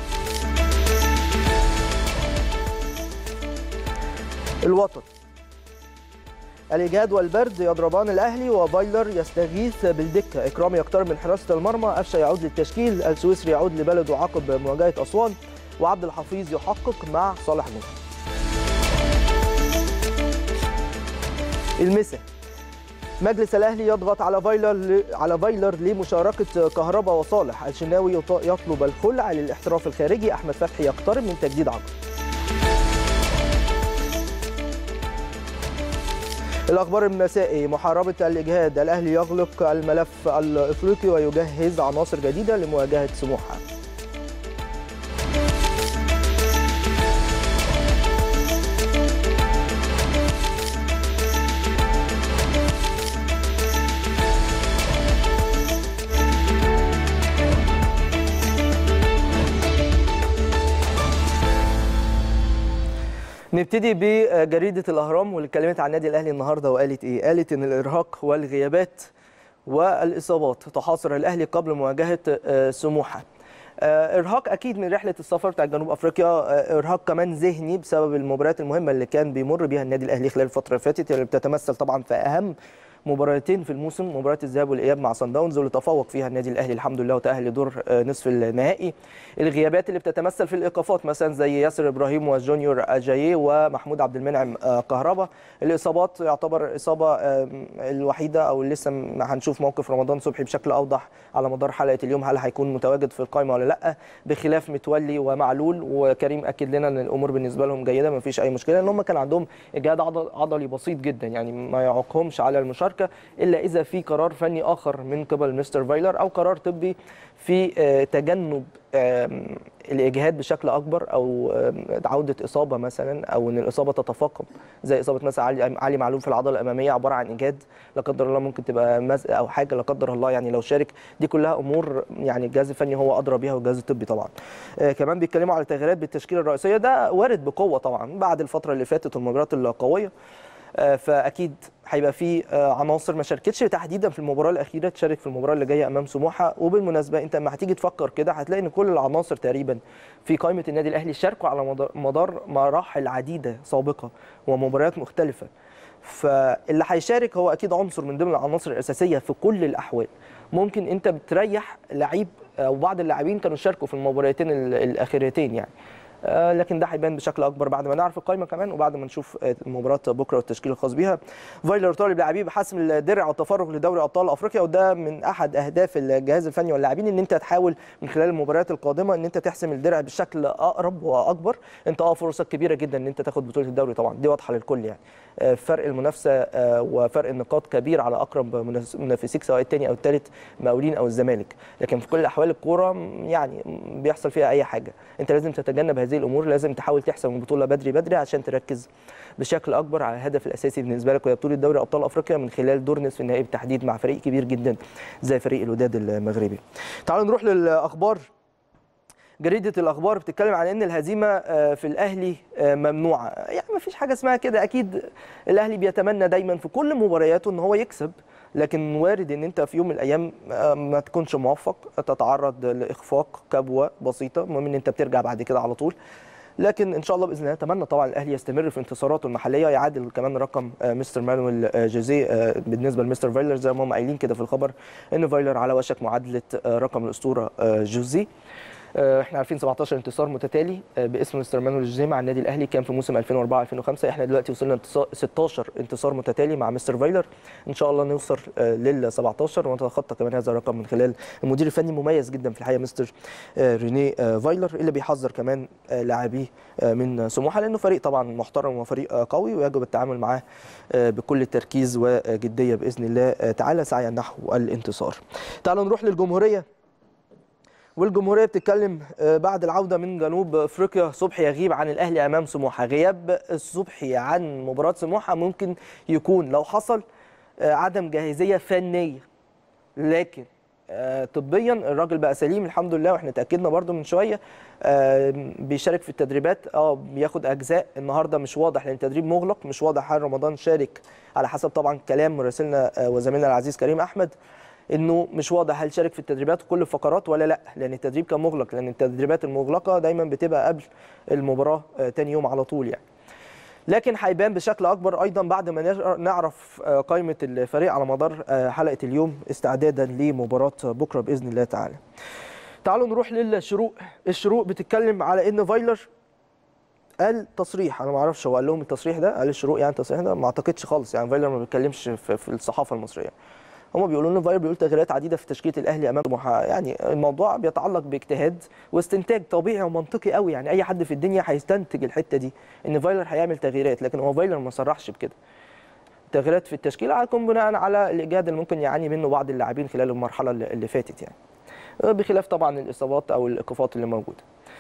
الوطن الإجهاد والبرد يضربان الأهلي وفايلر يستغيث بالدكة إكرام يقترب من حراسة المرمى أفشة يعود للتشكيل السويسري يعود لبلده عقب مواجهة أسوان وعبد الحفيظ يحقق مع صالح نور المسا مجلس الاهلي يضغط على فايلر على فايلر لمشاركه كهربا وصالح الشناوي يط- يطلب الخلع للاحتراف الخارجي احمد فتحي يقترب من تجديد عقده الاخبار المسائي محاربه الاجهاد الاهلي يغلق الملف الافريقي ويجهز عناصر جديده لمواجهه سموحه نبتدي بجريدة الأهرام واللي اتكلمت عن النادي الأهلي النهاردة وقالت إيه؟ قالت إن الإرهاق والغيابات والإصابات تحاصر الأهلي قبل مواجهة آه، سموحة. آه، إرهاق أكيد من رحلة السفر بتاع جنوب أفريقيا، آه، إرهاق كمان ذهني بسبب المباريات المهمة اللي كان بيمر بيها النادي الأهلي خلال الفترة اللي فاتت اللي بتتمثل طبعا في أهم مباراتين في الموسم مباراه الذهاب والاياب مع صن داونز واللي تفوق فيها النادي الاهلي الحمد لله وتاهل لدور آه، نصف النهائي الغيابات اللي بتتمثل في الايقافات مثلا زي ياسر ابراهيم وجونيور اجاييه ومحمود عبد المنعم آه، كهربا الاصابات يعتبر اصابه آه، الوحيده او لسه م- هنشوف موقف رمضان صبحي بشكل اوضح على مدار حلقه اليوم هل هيكون متواجد في القائمه ولا لا بخلاف متولي ومعلول وكريم اكد لنا ان الامور بالنسبه لهم جيده ما فيش اي مشكله ان هم كان عندهم اجهاد عضل- عضلي بسيط جدا يعني ما يعوقهمش على المشاركه الا اذا في قرار فني اخر من قبل مستر فايلر او قرار طبي في آه، تجنب آم، الاجهاد بشكل اكبر او آم، عوده اصابه مثلا او ان الاصابه تتفاقم زي اصابه مثلا علي علي معلول في العضله الاماميه عباره عن اجهاد لا قدر الله ممكن تبقى مزق او حاجه لا قدر الله يعني لو شارك دي كلها امور يعني الجهاز الفني هو ادرى بيها والجهاز الطبي طبعا آه، كمان بيتكلموا على تغييرات بالتشكيله الرئيسيه ده وارد بقوه طبعا بعد الفتره اللي فاتت والمباريات القويه آه، فاكيد هيبقى في آه، عناصر ما شاركتش تحديدا في المباراه الاخيره تشارك في المباراه اللي جايه امام سموحه وبالمناسبه انت لما هتيجي تفكر كده هتلاقي ان كل العناصر تقريبا في قائمه النادي الاهلي شاركوا على مدار- مدار مراحل عديده سابقه ومباريات مختلفه فاللي هيشارك هو اكيد عنصر من ضمن العناصر الاساسيه في كل الاحوال ممكن انت بتريح لعيب او بعض اللاعبين كانوا شاركوا في المباراتين ال- الاخيرتين يعني آه، لكن ده هيبان بشكل اكبر بعد ما نعرف القائمه كمان وبعد ما نشوف آه، مباراه بكره والتشكيل الخاص بيها فايلر طالب لاعبيه بحسم الدرع والتفرغ لدوري ابطال افريقيا وده من احد اهداف الجهاز الفني واللاعبين ان انت تحاول من خلال المباريات القادمه ان انت تحسم الدرع بشكل اقرب واكبر انت اه فرصك كبيره جدا ان انت تاخد بطوله الدوري طبعا دي واضحه للكل يعني آه، فرق المنافسه آه، وفرق النقاط كبير على اقرب منافس- منافسيك سواء الثاني او الثالث مقاولين او الزمالك لكن في كل احوال الكوره م، يعني م، بيحصل فيها اي حاجه انت لازم تتجنب هذه الامور لازم تحاول تحسم البطوله بدري بدري عشان تركز بشكل اكبر على الهدف الاساسي بالنسبه لك وهي بطوله دوري ابطال افريقيا من خلال دور نصف النهائي بالتحديد مع فريق كبير جدا زي فريق الوداد المغربي تعالوا نروح للاخبار جريده الاخبار بتتكلم عن ان الهزيمه آه، في الاهلي آه، ممنوعه يعني ما فيش حاجه اسمها كده اكيد الاهلي بيتمنى دايما في كل مبارياته ان هو يكسب لكن وارد ان انت في يوم من الايام آه، ما تكونش موفق تتعرض لاخفاق كبوه بسيطه المهم ان انت بترجع بعد كده على طول لكن ان شاء الله باذن الله اتمنى طبعا الاهلي يستمر في انتصاراته المحليه يعادل كمان رقم آه، مستر مانويل آه، جوزيه آه، بالنسبه لمستر فايلر زي ما هم قايلين كده في الخبر ان فايلر على وشك معادله آه، رقم الاسطوره آه، جوزيه آه، احنا عارفين 17 انتصار متتالي آه، باسم مستر مانويل جوزيه مع النادي الاهلي كان في موسم 2004 2005 احنا دلوقتي وصلنا انتصار 16 انتصار متتالي مع مستر فايلر ان شاء الله نوصل آه، لل 17 ونتخطى كمان هذا الرقم من خلال المدير الفني مميز جدا في الحقيقه مستر آه، رينيه آه، فايلر اللي بيحذر كمان آه، لاعبيه آه، من سموحه لانه فريق طبعا محترم وفريق آه، قوي ويجب التعامل معاه آه، بكل التركيز وجديه باذن الله آه، تعالى سعيا نحو الانتصار. تعالوا نروح للجمهوريه والجمهوريه بتتكلم آه، بعد العوده من جنوب افريقيا صبحي يغيب عن الاهلي امام سموحه غياب الصبحي عن مباراه سموحه ممكن يكون لو حصل آه، عدم جاهزيه فنيه لكن آه، طبيا الراجل بقى سليم الحمد لله واحنا اتاكدنا برده من شويه آه، بيشارك في التدريبات اه بياخد اجزاء النهارده مش واضح لان التدريب مغلق مش واضح هل رمضان شارك على حسب طبعا كلام مراسلنا آه، وزميلنا العزيز كريم احمد انه مش واضح هل شارك في التدريبات كل الفقرات ولا لا لان التدريب كان مغلق لان التدريبات المغلقه دايما بتبقى قبل المباراه آه، تاني يوم على طول يعني لكن هيبان بشكل اكبر ايضا بعد ما نر- نعرف آه، قائمه الفريق على مدار آه، حلقه اليوم استعدادا لمباراه بكره باذن الله تعالى. تعالوا نروح للشروق، الشروق بتتكلم على ان فايلر قال تصريح انا ما اعرفش هو قال لهم التصريح ده قال الشروق يعني التصريح ده ما اعتقدش خالص يعني فايلر ما بيتكلمش في, في الصحافه المصريه. هم بيقولوا ان فايلر بيقول تغييرات عديده في تشكيله الاهلي امام سموحه يعني الموضوع بيتعلق باجتهاد واستنتاج طبيعي ومنطقي قوي يعني اي حد في الدنيا هيستنتج الحته دي ان فايلر هيعمل تغييرات لكن هو فايلر ما صرحش بكده تغييرات في التشكيله هتكون بناء على الاجهاد اللي ممكن يعاني منه بعض اللاعبين خلال المرحله اللي اللي فاتت يعني بخلاف طبعا الاصابات او الايقافات اللي موجوده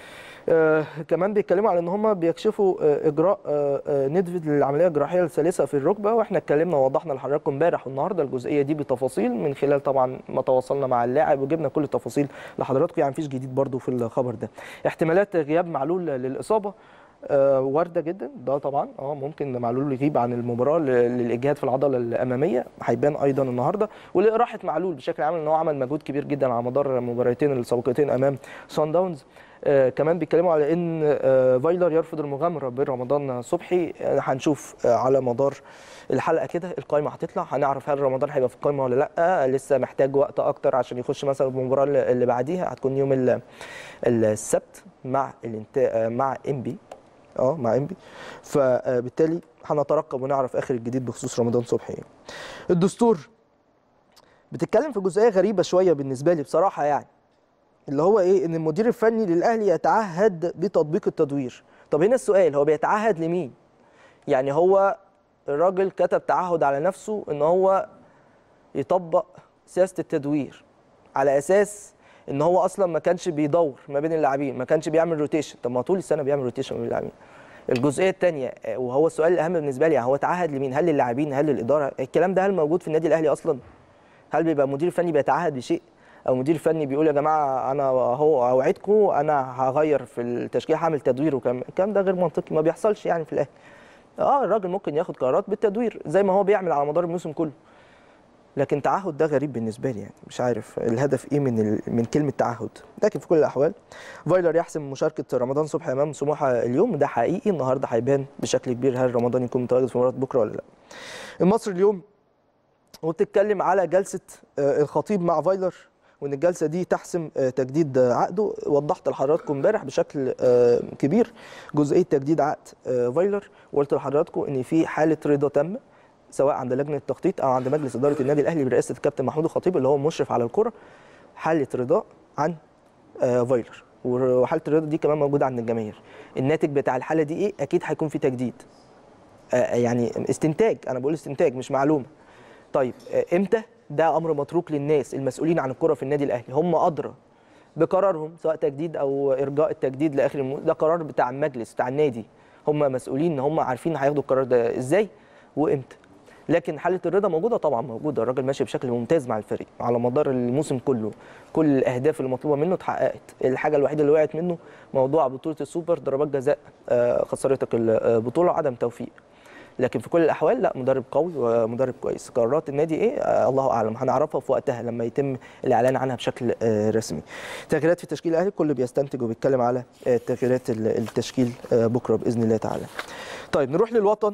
آه كمان بيتكلموا على ان هم بيكشفوا آه اجراء آه آه ندفيد للعمليه الجراحيه الثالثه في الركبه واحنا اتكلمنا ووضحنا لحضراتكم امبارح والنهارده الجزئيه دي بتفاصيل من خلال طبعا ما تواصلنا مع اللاعب وجبنا كل التفاصيل لحضراتكم يعني مفيش جديد برضو في الخبر ده احتمالات غياب معلول للاصابه آه، وارده جدا ده طبعا اه ممكن معلول يغيب عن المباراه ل- للاجهاد في العضله الاماميه هيبان ايضا النهارده ولاراحه معلول بشكل عام ان هو عمل مجهود كبير جدا على مدار المباراتين السابقتين امام سان داونز آه كمان بيتكلموا على ان آه فايلر يرفض المغامره برمضان صبحي آه هنشوف آه على مدار الحلقه كده القائمه هتطلع هنعرف هل رمضان هيبقى في القائمه ولا لا آه لسه محتاج وقت اكتر عشان يخش مثلا المباراه اللي اللي بعديها هتكون يوم ال- السبت مع الانت... آه مع انبي اه مع انبي فبالتالي هنترقب ونعرف اخر الجديد بخصوص رمضان صبحي يعني. الدستور بتتكلم في جزئيه غريبه شويه بالنسبه لي بصراحه يعني اللي هو ايه ان المدير الفني للاهلي يتعهد بتطبيق التدوير طب هنا السؤال هو بيتعهد لمين يعني هو الراجل كتب تعهد على نفسه ان هو يطبق سياسه التدوير على اساس ان هو اصلا ما كانش بيدور ما بين اللاعبين ما كانش بيعمل روتيشن طب ما طول السنه بيعمل روتيشن ما بين اللاعبين الجزئيه الثانيه وهو السؤال الاهم بالنسبه لي هو تعهد لمين هل للاعبين هل للاداره الكلام ده هل موجود في النادي الاهلي اصلا هل بيبقى مدير فني بيتعهد بشيء او مدير فني بيقول يا جماعه انا هو اوعدكم انا هغير في التشكيل هعمل تدوير وكلام الكلام ده غير منطقي ما بيحصلش يعني في الاهلي اه الراجل ممكن ياخد قرارات بالتدوير زي ما هو بيعمل على مدار الموسم كله لكن تعهد ده غريب بالنسبه لي يعني مش عارف الهدف ايه من ال... من كلمه تعهد لكن في كل الاحوال فايلر يحسم مشاركه رمضان صبحي امام سموحه اليوم ده حقيقي النهارده هيبان بشكل كبير هل رمضان يكون متواجد في مباراه بكره ولا لا المصري اليوم وبتتكلم على جلسه آه، الخطيب مع فايلر وان الجلسه دي تحسم آه، تجديد آه، عقده وضحت لحضراتكم امبارح بشكل آه، كبير جزئيه تجديد عقد آه، فايلر وقلت لحضراتكم ان في حاله رضا تامه سواء عند لجنه التخطيط او عند مجلس اداره النادي الاهلي برئاسه الكابتن محمود الخطيب اللي هو مشرف على الكره حاله رضا عن آه، فايلر وحاله الرضا دي كمان موجوده عند الجماهير الناتج بتاع الحاله دي ايه اكيد هيكون في تجديد آه، يعني استنتاج انا بقول استنتاج مش معلومه طيب آه، امتى ده امر متروك للناس المسؤولين عن الكره في النادي الاهلي هم ادرى بقرارهم سواء تجديد او ارجاء التجديد لاخر الموسم ده قرار بتاع المجلس بتاع النادي هم مسؤولين ان هم عارفين هياخدوا القرار ده ازاي وامتى لكن حاله الرضا موجوده طبعا موجوده الراجل ماشي بشكل ممتاز مع الفريق على مدار الموسم كله كل الاهداف المطلوبه منه اتحققت الحاجه الوحيده اللي وقعت منه موضوع بطوله السوبر ضربات جزاء آه، خسرتك البطوله وعدم توفيق لكن في كل الاحوال لا مدرب قوي ومدرب كويس قرارات النادي ايه آه الله اعلم هنعرفها في وقتها لما يتم الاعلان عنها بشكل آه رسمي تغييرات في تشكيل الاهلي الكل بيستنتج وبيتكلم على آه تغييرات ال- التشكيل آه بكره باذن الله تعالى طيب نروح للوطن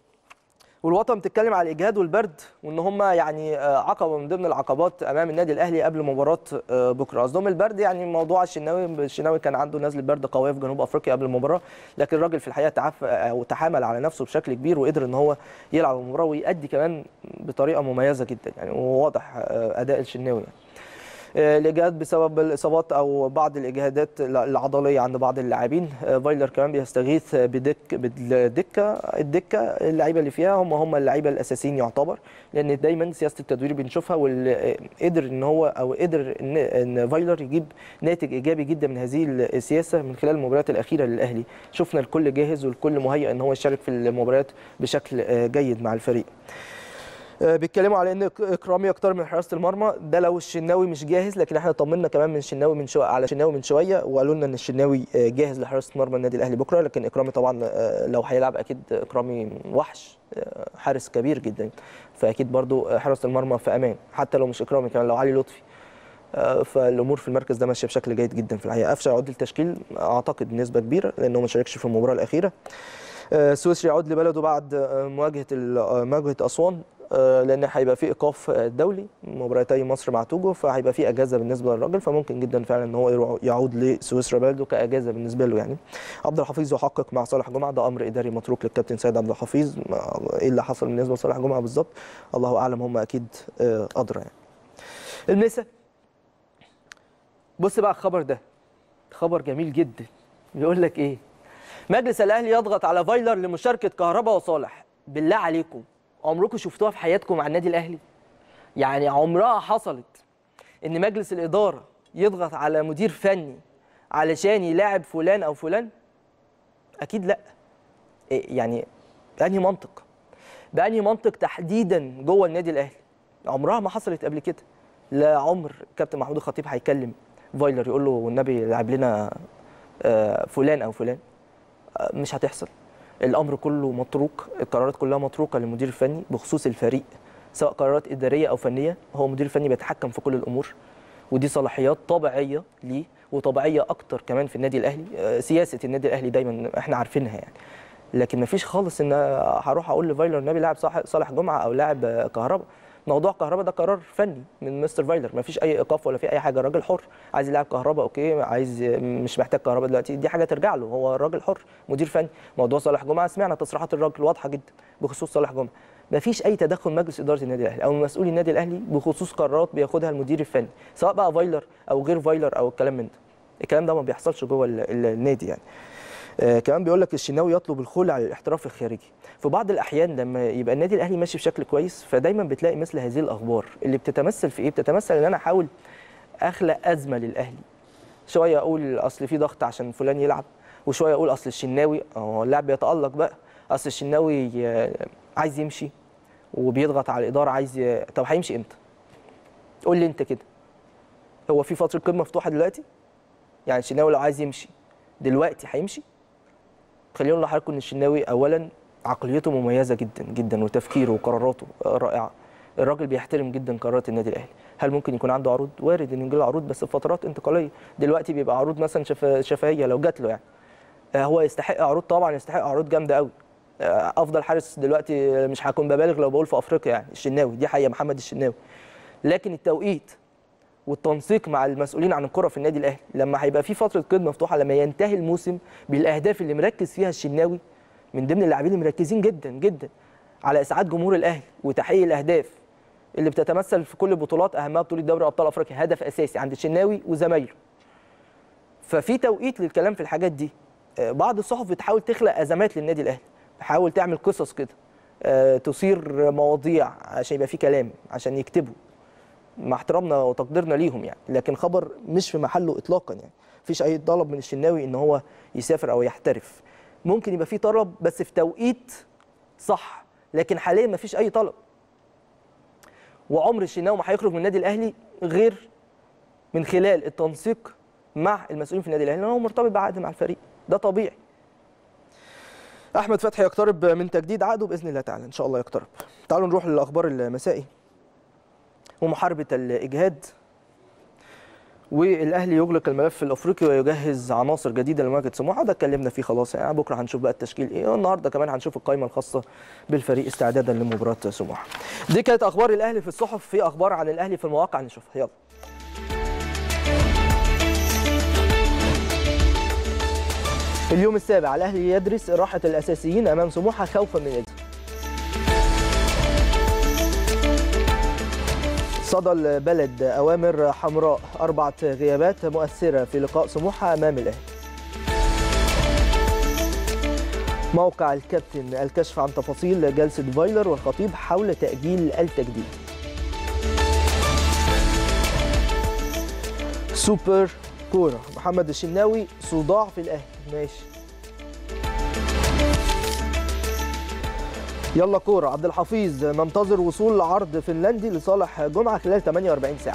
والوطن بتتكلم على الاجهاد والبرد وان هم يعني آه، عقبه من ضمن العقبات امام النادي الاهلي قبل مباراه آه، بكره قصدهم البرد يعني موضوع الشناوي الشناوي كان عنده نزله برد قويه في جنوب افريقيا قبل المباراه لكن الراجل في الحقيقه تعف او تحامل على نفسه بشكل كبير وقدر ان هو يلعب المباراه ويأدي كمان بطريقه مميزه جدا يعني وواضح آه، اداء الشناوي يعني. آه، الاجهاد بسبب الاصابات او بعض الاجهادات العضليه عند بعض اللاعبين آه، فايلر كمان بيستغيث بدك بالدكه الدكه اللعيبه اللي فيها هم هم اللعيبه الاساسيين يعتبر لان دايما سياسه التدوير بنشوفها واللي قدر ان هو او قدر ان ان فايلر يجيب ناتج ايجابي جدا من هذه السياسه من خلال المباريات الاخيره للاهلي شفنا الكل جاهز والكل مهيئ ان هو يشارك في المباريات بشكل آه، جيد مع الفريق آه، بيتكلموا على ان اكرامي اكتر من حراسه المرمى ده لو الشناوي مش جاهز لكن احنا طمنا كمان من الشناوي من شويه على الشناوي من شويه وقالوا لنا ان الشناوي آه، جاهز لحراسه مرمى النادي الاهلي بكره لكن اكرامي طبعا آه، لو هيلعب اكيد اكرامي وحش آه، حارس كبير جدا فاكيد برضو آه، حراسه المرمى في امان حتى لو مش اكرامي كمان لو علي لطفي آه، فالامور في المركز ده ماشيه بشكل جيد جدا في الحقيقه قفشه يعود للتشكيل اعتقد بنسبه كبيره لانه ما شاركش في المباراه الاخيره آه، سويسري يعود لبلده بعد آه، مواجهه ال- آه، مواجهه اسوان آه، لان هيبقى في ايقاف آه، دولي مباراتي مصر مع توجو فهيبقى في اجازه بالنسبه للراجل فممكن جدا فعلا ان هو يروح- يعود لسويسرا بلده كاجازه بالنسبه له يعني عبد الحفيظ يحقق مع صالح جمعه ده امر اداري متروك للكابتن سيد عبد الحفيظ ما- ايه اللي حصل بالنسبه لصالح جمعه بالظبط الله اعلم هم اكيد آه، ادرى يعني المسا بص بقى الخبر ده خبر جميل جدا بيقول لك ايه مجلس الاهلي يضغط على فايلر لمشاركه كهربا وصالح بالله عليكم عمركم شفتوها في حياتكم مع النادي الاهلي يعني عمرها حصلت ان مجلس الاداره يضغط على مدير فني علشان يلاعب فلان او فلان اكيد لا إيه يعني بأنهي منطق بأنهي منطق تحديدا جوه النادي الاهلي عمرها ما حصلت قبل كده لا عمر كابتن محمود الخطيب هيكلم فايلر يقول له والنبي لعب لنا آه، فلان او فلان آه، مش هتحصل الامر كله متروك القرارات كلها متروكه للمدير الفني بخصوص الفريق سواء قرارات اداريه او فنيه هو المدير الفني بيتحكم في كل الامور ودي صلاحيات طبيعيه ليه وطبيعيه اكتر كمان في النادي الاهلي آه، سياسه النادي الاهلي دايما احنا عارفينها يعني لكن مفيش خالص ان هروح اقول لفايلر النبي لاعب صح- صالح جمعه او لاعب آه، كهربا موضوع كهربا ده قرار فني من مستر فايلر مفيش اي ايقاف ولا في اي حاجه الراجل حر عايز يلعب كهربا اوكي عايز مش محتاج كهربا دلوقتي دي حاجه ترجع له هو الراجل حر مدير فني موضوع صالح جمعه سمعنا تصريحات الراجل واضحه جدا بخصوص صالح جمعه مفيش اي تدخل مجلس اداره النادي الاهلي او مسؤولي النادي الاهلي بخصوص قرارات بياخدها المدير الفني سواء بقى فايلر او غير فايلر او الكلام من ده الكلام ده ما بيحصلش جوه ال- ال- النادي يعني آه كمان بيقول لك الشناوي يطلب الخلع عن الاحتراف الخارجي في بعض الاحيان لما يبقى النادي الاهلي ماشي بشكل كويس فدايما بتلاقي مثل هذه الاخبار اللي بتتمثل في ايه بتتمثل ان انا احاول اخلق ازمه للاهلي شويه اقول اصل في ضغط عشان فلان يلعب وشويه اقول اصل الشناوي هو اللاعب بيتالق بقى اصل الشناوي آه، عايز يمشي وبيضغط على الاداره عايز ي... طب هيمشي امتى قول لي انت كده هو في فتره قمه مفتوحه دلوقتي يعني الشناوي لو عايز يمشي دلوقتي هيمشي خلينا نقول لحضراتكم ان الشناوي اولا عقليته مميزه جدا جدا وتفكيره وقراراته رائعه الراجل بيحترم جدا قرارات النادي الاهلي هل ممكن يكون عنده عروض وارد ان يجي له عروض بس في فترات انتقاليه دلوقتي بيبقى عروض مثلا شف... شفهيه لو جات له يعني آه، هو يستحق عروض طبعا يستحق عروض جامده قوي آه، افضل حارس دلوقتي مش هكون ببالغ لو بقول في افريقيا يعني الشناوي دي حقيقه محمد الشناوي لكن التوقيت والتنسيق مع المسؤولين عن الكره في النادي الاهلي لما هيبقى في فتره قيد مفتوحه لما ينتهي الموسم بالاهداف اللي مركز فيها الشناوي من ضمن اللاعبين اللي مركزين جدا جدا على اسعاد جمهور الاهلي وتحقيق الاهداف اللي بتتمثل في كل البطولات اهمها بطوله دوري ابطال افريقيا هدف اساسي عند الشناوي وزمايله ففي توقيت للكلام في الحاجات دي آه، بعض الصحف بتحاول تخلق ازمات للنادي الاهلي بتحاول تعمل قصص كده آه، تثير مواضيع عشان يبقى في كلام عشان يكتبوا مع احترامنا وتقديرنا ليهم يعني لكن خبر مش في محله اطلاقا يعني مفيش اي طلب من الشناوي ان هو يسافر او يحترف ممكن يبقى في طلب بس في توقيت صح لكن حاليا مفيش اي طلب وعمر الشناوي ما هيخرج من النادي الاهلي غير من خلال التنسيق مع المسؤولين في النادي الاهلي لان هو مرتبط بعقد مع الفريق ده طبيعي احمد فتحي يقترب من تجديد عقده باذن الله تعالى ان شاء الله يقترب تعالوا نروح للاخبار المسائي ومحاربه الاجهاد والاهلي يغلق الملف الافريقي ويجهز عناصر جديده لمواجهه سموحه ده اتكلمنا فيه خلاص يعني بكره هنشوف بقى التشكيل ايه والنهارده كمان هنشوف القائمه الخاصه بالفريق استعدادا لمباراه سموحه دي كانت اخبار الاهلي في الصحف في اخبار عن الاهلي في المواقع نشوفها يلا اليوم السابع الاهلي يدرس راحه الاساسيين امام سموحه خوفا من يده صدى البلد أوامر حمراء أربعة غيابات مؤثرة في لقاء سموحة أمام الأهلي موقع الكابتن الكشف عن تفاصيل جلسة فايلر والخطيب حول تأجيل التجديد سوبر كورة محمد الشناوي صداع في الأهلي ماشي يلا كورة عبد الحفيظ ننتظر وصول عرض فنلندي لصالح جمعة خلال 48 ساعة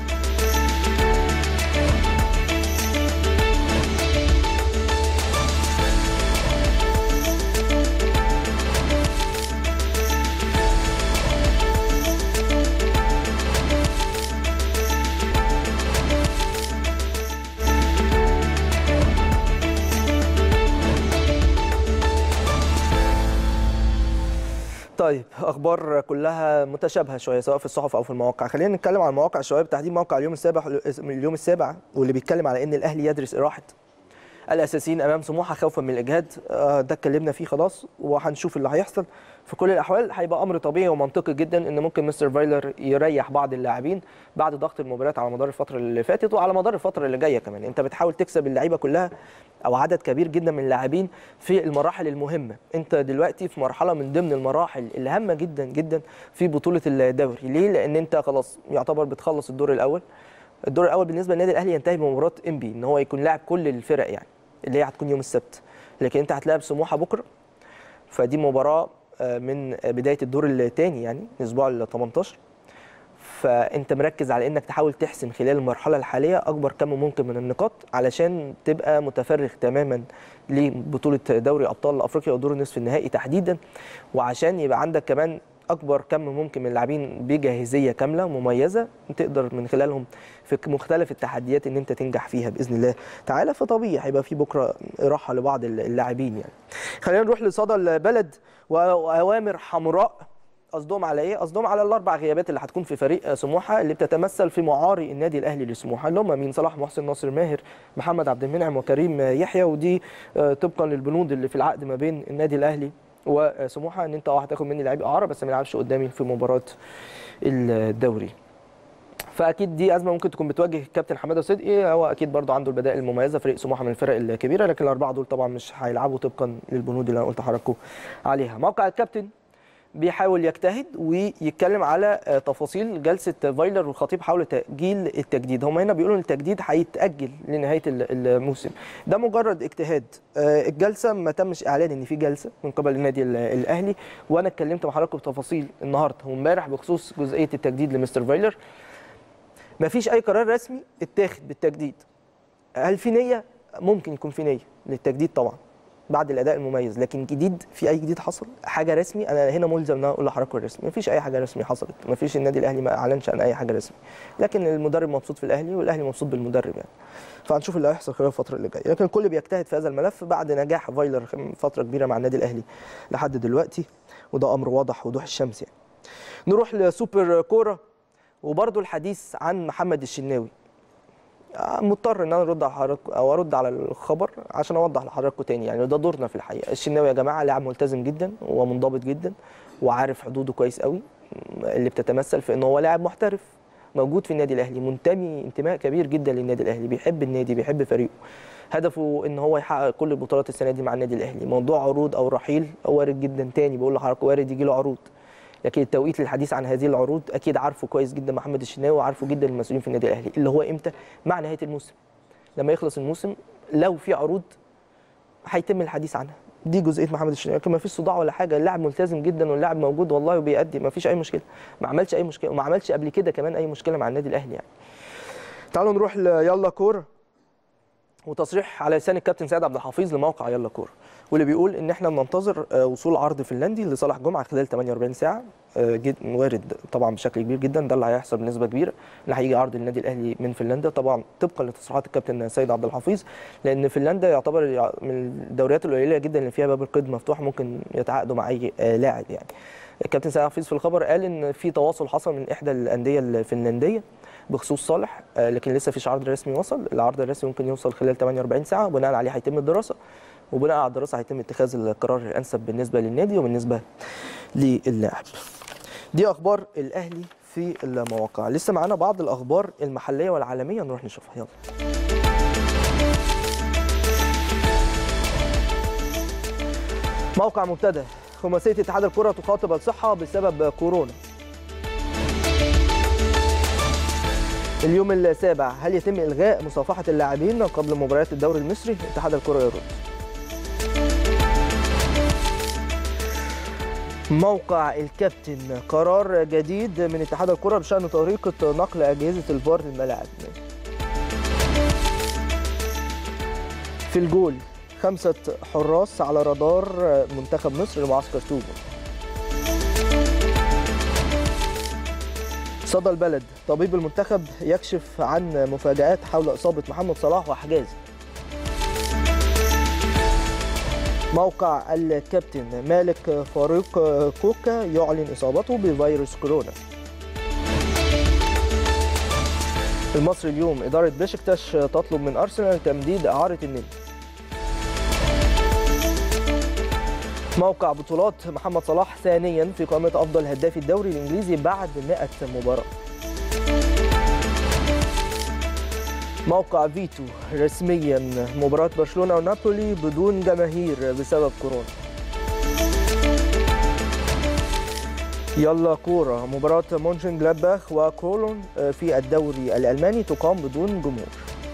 طيب اخبار كلها متشابهه شويه سواء في الصحف او في المواقع خلينا نتكلم عن المواقع شويه بالتحديد موقع اليوم السابع اليوم السابع واللي بيتكلم على ان الاهلي يدرس راحه الاساسيين امام سموحه خوفا من الاجهاد آه، ده اتكلمنا فيه خلاص وهنشوف اللي هيحصل في كل الاحوال هيبقى امر طبيعي ومنطقي جدا ان ممكن مستر فايلر يريح بعض اللاعبين بعد ضغط المباريات على مدار الفتره اللي فاتت وعلى مدار الفتره اللي جايه كمان انت بتحاول تكسب اللعيبه كلها او عدد كبير جدا من اللاعبين في المراحل المهمه انت دلوقتي في مرحله من ضمن المراحل الهامه جدا جدا في بطوله الدوري ليه لان انت خلاص يعتبر بتخلص الدور الاول الدور الاول بالنسبه للنادي الاهلي ينتهي بمباراه انبي ان هو يكون لاعب كل الفرق يعني اللي هي هتكون يوم السبت لكن انت هتلاعب سموحه بكره فدي مباراه آه، من بدايه الدور الثاني يعني الاسبوع ال 18 فانت مركز على انك تحاول تحسم خلال المرحله الحاليه اكبر كم ممكن من النقاط علشان تبقى متفرغ تماما لبطوله دوري ابطال افريقيا ودور النصف النهائي تحديدا وعشان يبقى عندك كمان اكبر كم ممكن من اللاعبين بجاهزيه كامله مميزه تقدر من خلالهم في مختلف التحديات ان انت تنجح فيها باذن الله تعالى فطبيعي هيبقى في بكره راحه لبعض اللاعبين يعني خلينا نروح لصدى البلد واوامر حمراء قصدهم على ايه؟ قصدهم على الاربع غيابات اللي هتكون في فريق سموحه اللي بتتمثل في معاري النادي الاهلي لسموحه اللي هم مين صلاح محسن ناصر ماهر محمد عبد المنعم وكريم يحيى ودي آه، طبقا للبنود اللي في العقد ما بين النادي الاهلي وسموحه ان انت اه هتاخد مني لعيب اعاره بس ما يلعبش قدامي في مباراه الدوري فاكيد دي ازمه ممكن تكون بتواجه الكابتن حماده صدقي هو اكيد برضو عنده البدائل المميزه فريق سموحه من الفرق الكبيره لكن الاربعه دول طبعا مش هيلعبوا طبقا للبنود اللي انا قلت لحضراتكم عليها موقع الكابتن بيحاول يجتهد ويتكلم على آه، تفاصيل جلسه فايلر والخطيب حول تاجيل التجديد هم هنا بيقولوا ان التجديد هيتاجل لنهايه ال- الموسم ده مجرد اجتهاد آه، الجلسه ما تمش اعلان ان في جلسه من قبل النادي ال- الاهلي وانا اتكلمت مع حضراتكم بتفاصيل النهارده وامبارح بخصوص جزئيه التجديد لمستر فايلر ما فيش اي قرار رسمي اتاخد بالتجديد هل في نيه ممكن يكون في نيه للتجديد طبعا بعد الاداء المميز لكن جديد في اي جديد حصل حاجه رسمي انا هنا ملزم ان أنا اقول لحضراتكم الرسمي ما فيش اي حاجه رسمي حصلت ما فيش النادي الاهلي ما اعلنش عن اي حاجه رسمي لكن المدرب مبسوط في الاهلي والاهلي مبسوط بالمدرب يعني فهنشوف اللي هيحصل خلال الفتره اللي جايه لكن الكل بيجتهد في هذا الملف بعد نجاح فايلر فتره كبيره مع النادي الاهلي لحد دلوقتي وده امر واضح وضوح الشمس يعني نروح لسوبر كوره وبرضه الحديث عن محمد الشناوي آه، مضطر ان انا ارد على حضرتك او ارد على الخبر عشان اوضح لحضراتكم تاني يعني ده دورنا في الحقيقه الشناوي يا جماعه لاعب ملتزم جدا ومنضبط جدا وعارف حدوده كويس قوي اللي بتتمثل في ان هو لاعب محترف موجود في النادي الاهلي منتمي انتماء كبير جدا للنادي الاهلي بيحب النادي بيحب فريقه هدفه ان هو يحقق كل البطولات السنه دي مع النادي الاهلي موضوع عروض او رحيل وارد جدا تاني بقول لحضرتك وارد يجي له عروض لكن التوقيت للحديث عن هذه العروض اكيد عارفه كويس جدا محمد الشناوي وعارفه جدا المسؤولين في النادي الاهلي اللي هو امتى مع نهايه الموسم لما يخلص الموسم لو في عروض هيتم الحديث عنها دي جزئيه محمد الشناوي لكن ما فيش صداع ولا حاجه اللاعب ملتزم جدا واللاعب موجود والله وبيأدي ما فيش اي مشكله ما عملش اي مشكله وما عملش قبل كده كمان اي مشكله مع النادي الاهلي يعني تعالوا نروح ليلا كوره وتصريح على لسان الكابتن سيد عبد الحفيظ لموقع يلا كوره واللي بيقول ان احنا بننتظر آه، وصول عرض فنلندي لصالح جمعه خلال 48 ساعه آه، جد وارد طبعا بشكل كبير جدا ده اللي هيحصل بنسبه كبيره ان هيجي عرض للنادي الاهلي من فنلندا طبعا طبقا لتصريحات الكابتن سيد عبد الحفيظ لان فنلندا يعتبر يع- من الدوريات القليله جدا اللي فيها باب القيد مفتوح ممكن يتعاقدوا مع اي آه، لاعب يعني الكابتن سيد عبد الحفيظ في الخبر قال ان في تواصل حصل من احدى الانديه الفنلنديه بخصوص صالح آه، لكن لسه فيش عرض رسمي وصل العرض الرسمي ممكن يوصل خلال 48 ساعه بناء عليه هيتم الدراسه وبناء على الدراسه هيتم اتخاذ القرار الانسب بالنسبه للنادي وبالنسبه للاعب دي اخبار الاهلي في المواقع لسه معانا بعض الاخبار المحليه والعالميه نروح نشوفها يلا موقع مبتدأ خماسية اتحاد الكرة تخاطب الصحة بسبب كورونا اليوم السابع هل يتم إلغاء مصافحة اللاعبين قبل مباريات الدوري المصري؟ اتحاد الكرة يرد موقع الكابتن قرار جديد من اتحاد الكرة بشأن طريقة نقل أجهزة الفار للملاعب في الجول خمسة حراس على رادار منتخب مصر لمعسكر توبو صدى البلد طبيب المنتخب يكشف عن مفاجآت حول إصابة محمد صلاح وحجازي موقع الكابتن مالك فاروق كوكا يعلن إصابته بفيروس كورونا المصري اليوم إدارة بشكتاش تطلب من أرسنال تمديد إعارة النادي موقع بطولات محمد صلاح ثانيا في قائمة أفضل هداف الدوري الإنجليزي بعد 100 مباراة موقع فيتو رسميا مباراة برشلونة ونابولي بدون جماهير بسبب كورونا يلا كورة مباراة مونشن جلادباخ وكولون في الدوري الألماني تقام بدون جمهور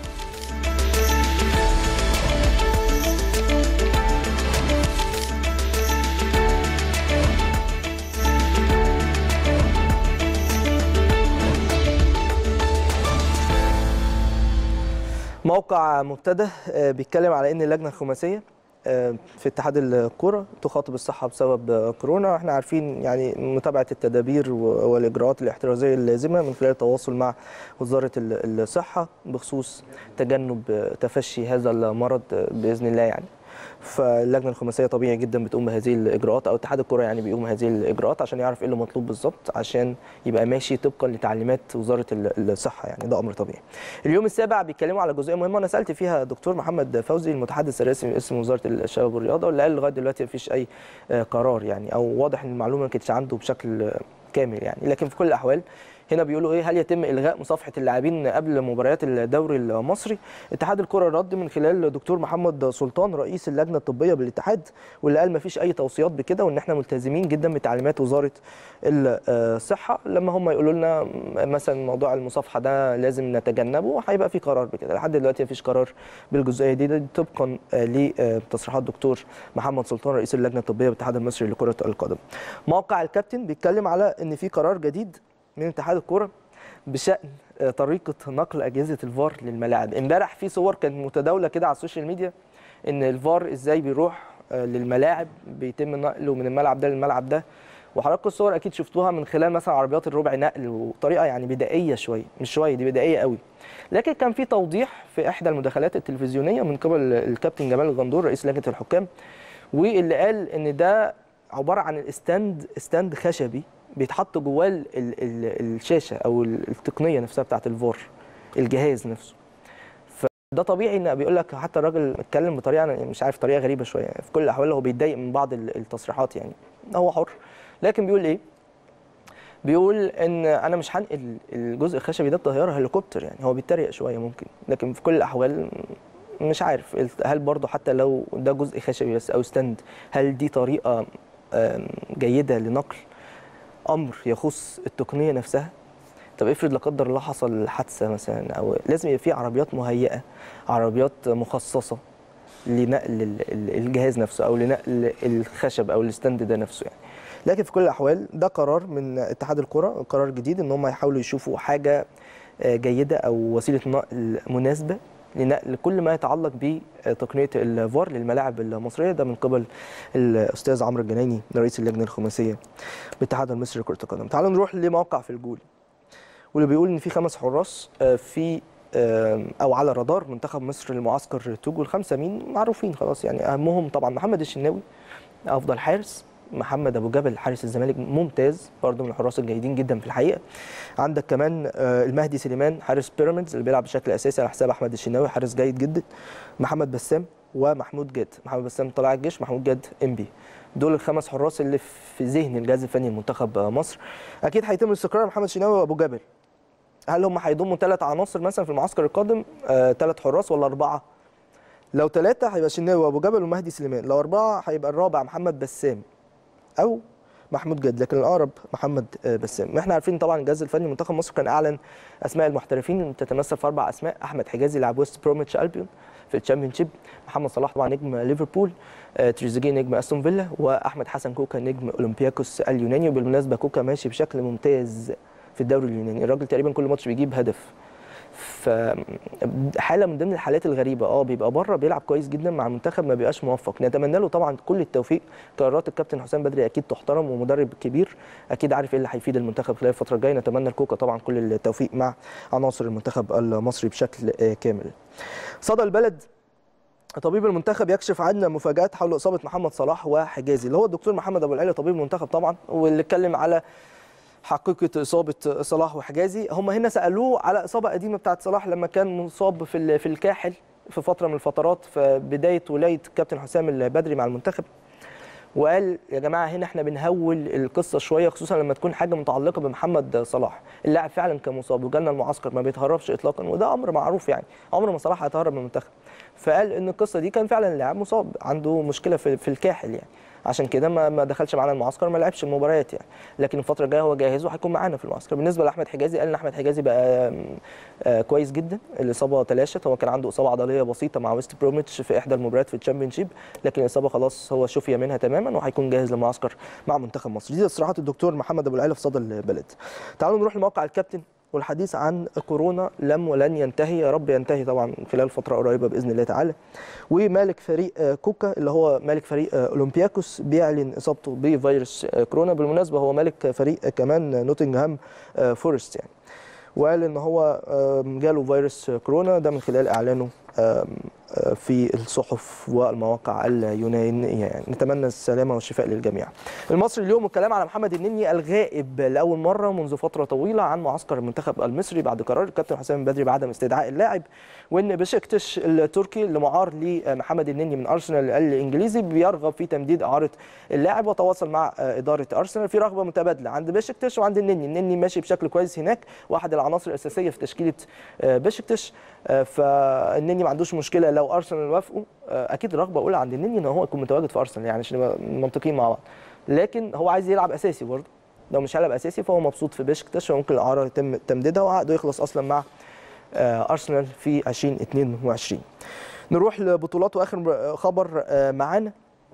موقع مبتدأ آه، بيتكلم على ان اللجنه الخماسيه آه، في اتحاد الكره تخاطب الصحه بسبب كورونا احنا عارفين يعني متابعه التدابير و- والاجراءات الاحترازيه اللازمه من خلال التواصل مع وزاره ال- الصحه بخصوص تجنب تفشي هذا المرض باذن الله يعني فاللجنه الخماسيه طبيعي جدا بتقوم بهذه الاجراءات او اتحاد الكره يعني بيقوم بهذه الاجراءات عشان يعرف ايه اللي مطلوب بالظبط عشان يبقى ماشي طبقا لتعليمات وزاره ال- الصحه يعني ده امر طبيعي. اليوم السابع بيتكلموا على جزئيه مهمه انا سالت فيها دكتور محمد فوزي المتحدث الرسمي باسم وزاره الشباب والرياضه واللي قال لغايه دلوقتي مفيش اي آه، قرار يعني او واضح ان المعلومه ما كانتش عنده بشكل آه، كامل يعني لكن في كل الاحوال هنا بيقولوا ايه هل يتم الغاء مصافحه اللاعبين قبل مباريات الدوري المصري اتحاد الكره رد من خلال دكتور محمد سلطان رئيس اللجنه الطبيه بالاتحاد واللي قال ما فيش اي توصيات بكده وان احنا ملتزمين جدا بتعليمات وزاره الصحه لما هم يقولوا لنا مثلا موضوع المصافحه ده لازم نتجنبه هيبقى في قرار بكده لحد دلوقتي ما فيش قرار بالجزئيه دي, دي طبقا آه، لتصريحات دكتور محمد سلطان رئيس اللجنه الطبيه بالاتحاد المصري لكره القدم موقع الكابتن بيتكلم على ان في قرار جديد من اتحاد الكره بشان آه، طريقه نقل اجهزه الفار للملاعب امبارح في صور كانت متداوله كده على السوشيال ميديا ان الفار ازاي بيروح آه، للملاعب بيتم نقله من الملعب ده للملعب ده وحضراتكم الصور اكيد شفتوها من خلال مثلا عربيات الربع نقل وطريقه يعني بدائيه شويه مش شويه دي بدائيه قوي لكن كان في توضيح في احدى المداخلات التلفزيونيه من قبل الكابتن جمال الغندور رئيس لجنه الحكام واللي قال ان ده عباره عن الاستاند استاند خشبي بيتحط جواه ال- ال- ال- الشاشه او ال- التقنيه نفسها بتاعت الفار الجهاز نفسه فده طبيعي ان بيقول لك حتى الراجل اتكلم بطريقه أنا مش عارف طريقه غريبه شويه في كل الاحوال هو بيتضايق من بعض ال- التصريحات يعني هو حر لكن بيقول ايه بيقول ان انا مش هنقل الجزء الخشبي ده بطياره هليكوبتر يعني هو بيتريق شويه ممكن لكن في كل الاحوال مش عارف هل برضه حتى لو ده جزء خشبي بس او ستاند هل دي طريقه آم، جيده لنقل امر يخص التقنيه نفسها طب افرض لا قدر الله حصل حادثه مثلا او لازم يبقى في عربيات مهيئه عربيات مخصصه لنقل ال- ال- الجهاز نفسه او لنقل الخشب او الستاند ده نفسه يعني لكن في كل الاحوال ده قرار من اتحاد الكره قرار جديد ان هم يحاولوا يشوفوا حاجه آه، جيده او وسيله نقل مناسبه لنقل كل ما يتعلق بتقنيه الفار للملاعب المصريه ده من قبل الاستاذ عمرو الجنايني رئيس اللجنه الخماسيه بالاتحاد المصري لكره القدم تعالوا نروح لموقع في الجول واللي بيقول ان في خمس حراس آه، في آه، او على رادار منتخب مصر لمعسكر توجو الخمسه مين معروفين خلاص يعني اهمهم طبعا محمد الشناوي افضل حارس محمد ابو جبل حارس الزمالك ممتاز برضه من الحراس الجيدين جدا في الحقيقه عندك كمان آه، المهدي سليمان حارس بيراميدز اللي بيلعب بشكل اساسي على حساب احمد الشناوي حارس جيد جدا محمد بسام ومحمود جاد محمد بسام طلع الجيش محمود جاد انبي دول الخمس حراس اللي في ذهن الجهاز الفني لمنتخب آه، مصر اكيد هيتم الاستقرار محمد شناوي وابو جبل هل هم هيضموا ثلاث عناصر مثلا في المعسكر القادم ثلاث حراس ولا اربعه لو ثلاثه هيبقى شناوي وابو جبل ومهدي سليمان لو اربعه هيبقى الرابع محمد بسام او محمود جد لكن الاقرب محمد آه، بسام احنا عارفين طبعا الجهاز الفني لمنتخب مصر كان اعلن اسماء المحترفين تتمثل في اربع اسماء احمد حجازي لاعب ويست بروميتش البيون في الشامبيونشيب محمد صلاح طبعا نجم ليفربول آه، تريزيجيه نجم استون فيلا واحمد حسن كوكا نجم اولمبياكوس اليوناني وبالمناسبه كوكا ماشي بشكل ممتاز في الدوري اليوناني الراجل تقريبا كل ماتش بيجيب هدف ف حاله من ضمن الحالات الغريبه اه بيبقى بره بيلعب كويس جدا مع المنتخب ما بيبقاش موفق نتمنى له طبعا كل التوفيق قرارات الكابتن حسام بدري اكيد تحترم ومدرب كبير اكيد عارف ايه اللي هيفيد المنتخب خلال الفتره الجايه نتمنى لكوكا طبعا كل التوفيق مع عناصر المنتخب المصري بشكل آه، كامل صدى البلد طبيب المنتخب يكشف عن مفاجات حول اصابه محمد صلاح وحجازي اللي هو الدكتور محمد ابو العلا طبيب المنتخب طبعا واللي اتكلم على حقيقه اصابه صلاح وحجازي هم هنا سالوه على اصابه قديمه بتاعت صلاح لما كان مصاب في ال- في الكاحل في فتره من الفترات في بدايه ولايه الكابتن حسام البدري مع المنتخب وقال يا جماعه هنا احنا بنهول القصه شويه خصوصا لما تكون حاجه متعلقه بمحمد صلاح اللاعب فعلا كان مصاب وجالنا المعسكر ما بيتهربش اطلاقا وده امر معروف يعني عمر ما صلاح هيتهرب من المنتخب فقال ان القصه دي كان فعلا اللاعب مصاب عنده مشكله في في الكاحل يعني عشان كده ما ما دخلش معانا المعسكر ما لعبش المباريات يعني لكن الفتره الجايه هو جاهز وهيكون معانا في المعسكر بالنسبه لاحمد حجازي قال ان احمد حجازي بقى آم، آه، كويس جدا الاصابه تلاشت هو كان عنده اصابه عضليه بسيطه مع ويست بروميتش في احدى المباريات في الشامبيونشيب لكن الاصابه خلاص هو شفي منها تماما وهيكون جاهز للمعسكر مع منتخب مصر دي تصريحات الدكتور محمد ابو العلا في صدى البلد تعالوا نروح لموقع الكابتن والحديث عن كورونا لم ولن ينتهي يا رب ينتهي طبعا خلال فتره قريبه باذن الله تعالى ومالك فريق آه، كوكا اللي هو مالك فريق آه، اولمبياكوس بيعلن اصابته بفيروس آه، كورونا بالمناسبه هو مالك فريق آه، كمان نوتنغهام آه، فورست يعني وقال ان هو آم، جاله فيروس كورونا ده من خلال اعلانه آم، آه، في الصحف والمواقع اليونانيه يعني نتمنى السلامه والشفاء للجميع. المصري اليوم الكلام على محمد النني الغائب لاول مره منذ فتره طويله عن معسكر المنتخب المصري بعد قرار الكابتن حسام بدري بعدم استدعاء اللاعب وان بشكتش التركي اللي معار لمحمد النني من ارسنال الانجليزي بيرغب في تمديد اعاره اللاعب وتواصل مع آه، اداره ارسنال في رغبه متبادله عند بشكتش وعند النني، النني ماشي بشكل كويس هناك واحد العناصر الاساسيه في تشكيله آه، بشكتش آه، فالنني ما عندوش مشكله لو ارسنال وافقوا آه، اكيد رغبه اولى عند النني ان هو يكون متواجد في ارسنال يعني عشان نبقى منطقيين مع بعض لكن هو عايز يلعب اساسي برضه لو مش هيلعب اساسي فهو مبسوط في بشكتش وممكن الاعاره يتم تمديدها وعقده يخلص اصلا مع آه، ارسنال في 2022 نروح لبطولات واخر خبر آه، معانا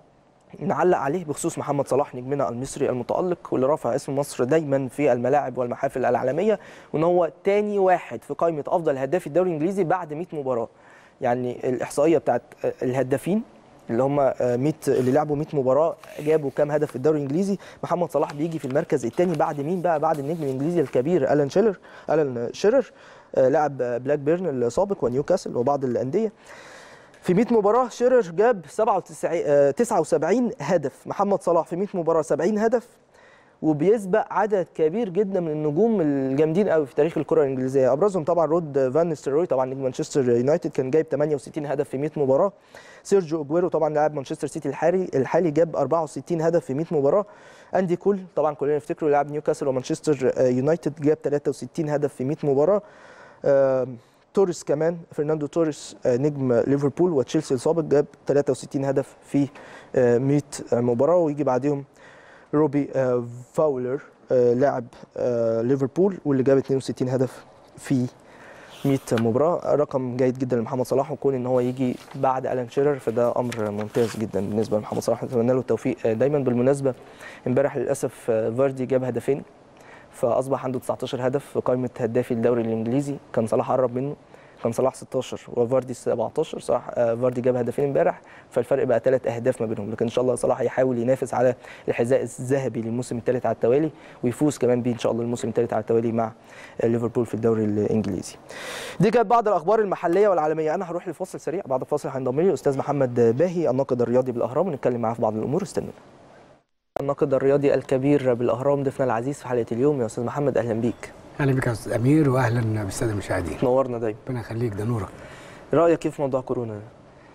نعلق عليه بخصوص محمد صلاح نجمنا المصري المتألق واللي رافع اسم مصر دايما في الملاعب والمحافل العالمية وان هو تاني واحد في قائمة افضل هداف الدوري الانجليزي بعد 100 مباراة يعني الاحصائية بتاعت الهدافين اللي هم 100 اللي لعبوا 100 مباراه جابوا كام هدف في الدوري الانجليزي محمد صلاح بيجي في المركز الثاني بعد مين بقى بعد النجم الانجليزي الكبير الان شيرر الان شيرر آه، لاعب بلاك بيرن السابق ونيوكاسل وبعض الانديه في 100 مباراه شيرر جاب 97 آه، 79 هدف محمد صلاح في 100 مباراه 70 هدف وبيسبق عدد كبير جدا من النجوم الجامدين قوي في تاريخ الكره الانجليزيه ابرزهم طبعا رود فان نيستلروي طبعا نجم مانشستر يونايتد كان جايب 68 هدف في 100 مباراه سيرجيو اجويرو طبعا لاعب مانشستر سيتي الحالي الحالي جاب 64 هدف في 100 مباراه اندي كول طبعا كلنا نفتكره لاعب نيوكاسل ومانشستر يونايتد جاب 63 هدف في 100 مباراه آه، توريس كمان فرناندو توريس آه، نجم ليفربول وتشيلسي السابق جاب 63 هدف في آه، 100 مباراه ويجي بعديهم روبي آه، فاولر آه، لاعب آه، ليفربول واللي جاب 62 هدف في 100 مباراه رقم جيد جدا لمحمد صلاح وكون ان هو يجي بعد الان شيرر فده امر ممتاز جدا بالنسبه لمحمد صلاح نتمنى له التوفيق آه، دايما بالمناسبه امبارح للاسف آه، فاردي جاب هدفين فاصبح عنده 19 هدف في قائمه هدافي الدوري الانجليزي كان صلاح قرب منه كان صلاح 16 وفاردي 17 صلاح آه، فاردي جاب هدفين امبارح فالفرق بقى ثلاث اهداف ما بينهم لكن ان شاء الله صلاح هيحاول ينافس على الحذاء الذهبي للموسم الثالث على التوالي ويفوز كمان بيه ان شاء الله الموسم الثالث على التوالي مع آه، ليفربول في الدوري الانجليزي. دي كانت بعض الاخبار المحليه والعالميه انا هروح لفاصل سريع بعد الفاصل هينضم لي الاستاذ محمد باهي الناقد الرياضي بالاهرام ونتكلم معاه في بعض الامور استنونا. الناقد الرياضي الكبير بالاهرام ضيفنا العزيز في حلقه اليوم يا استاذ محمد اهلا بيك اهلا بك يا استاذ امير واهلا بالساده المشاهدين نورنا دايما ربنا يخليك ده نورك رايك ايه في موضوع كورونا ده؟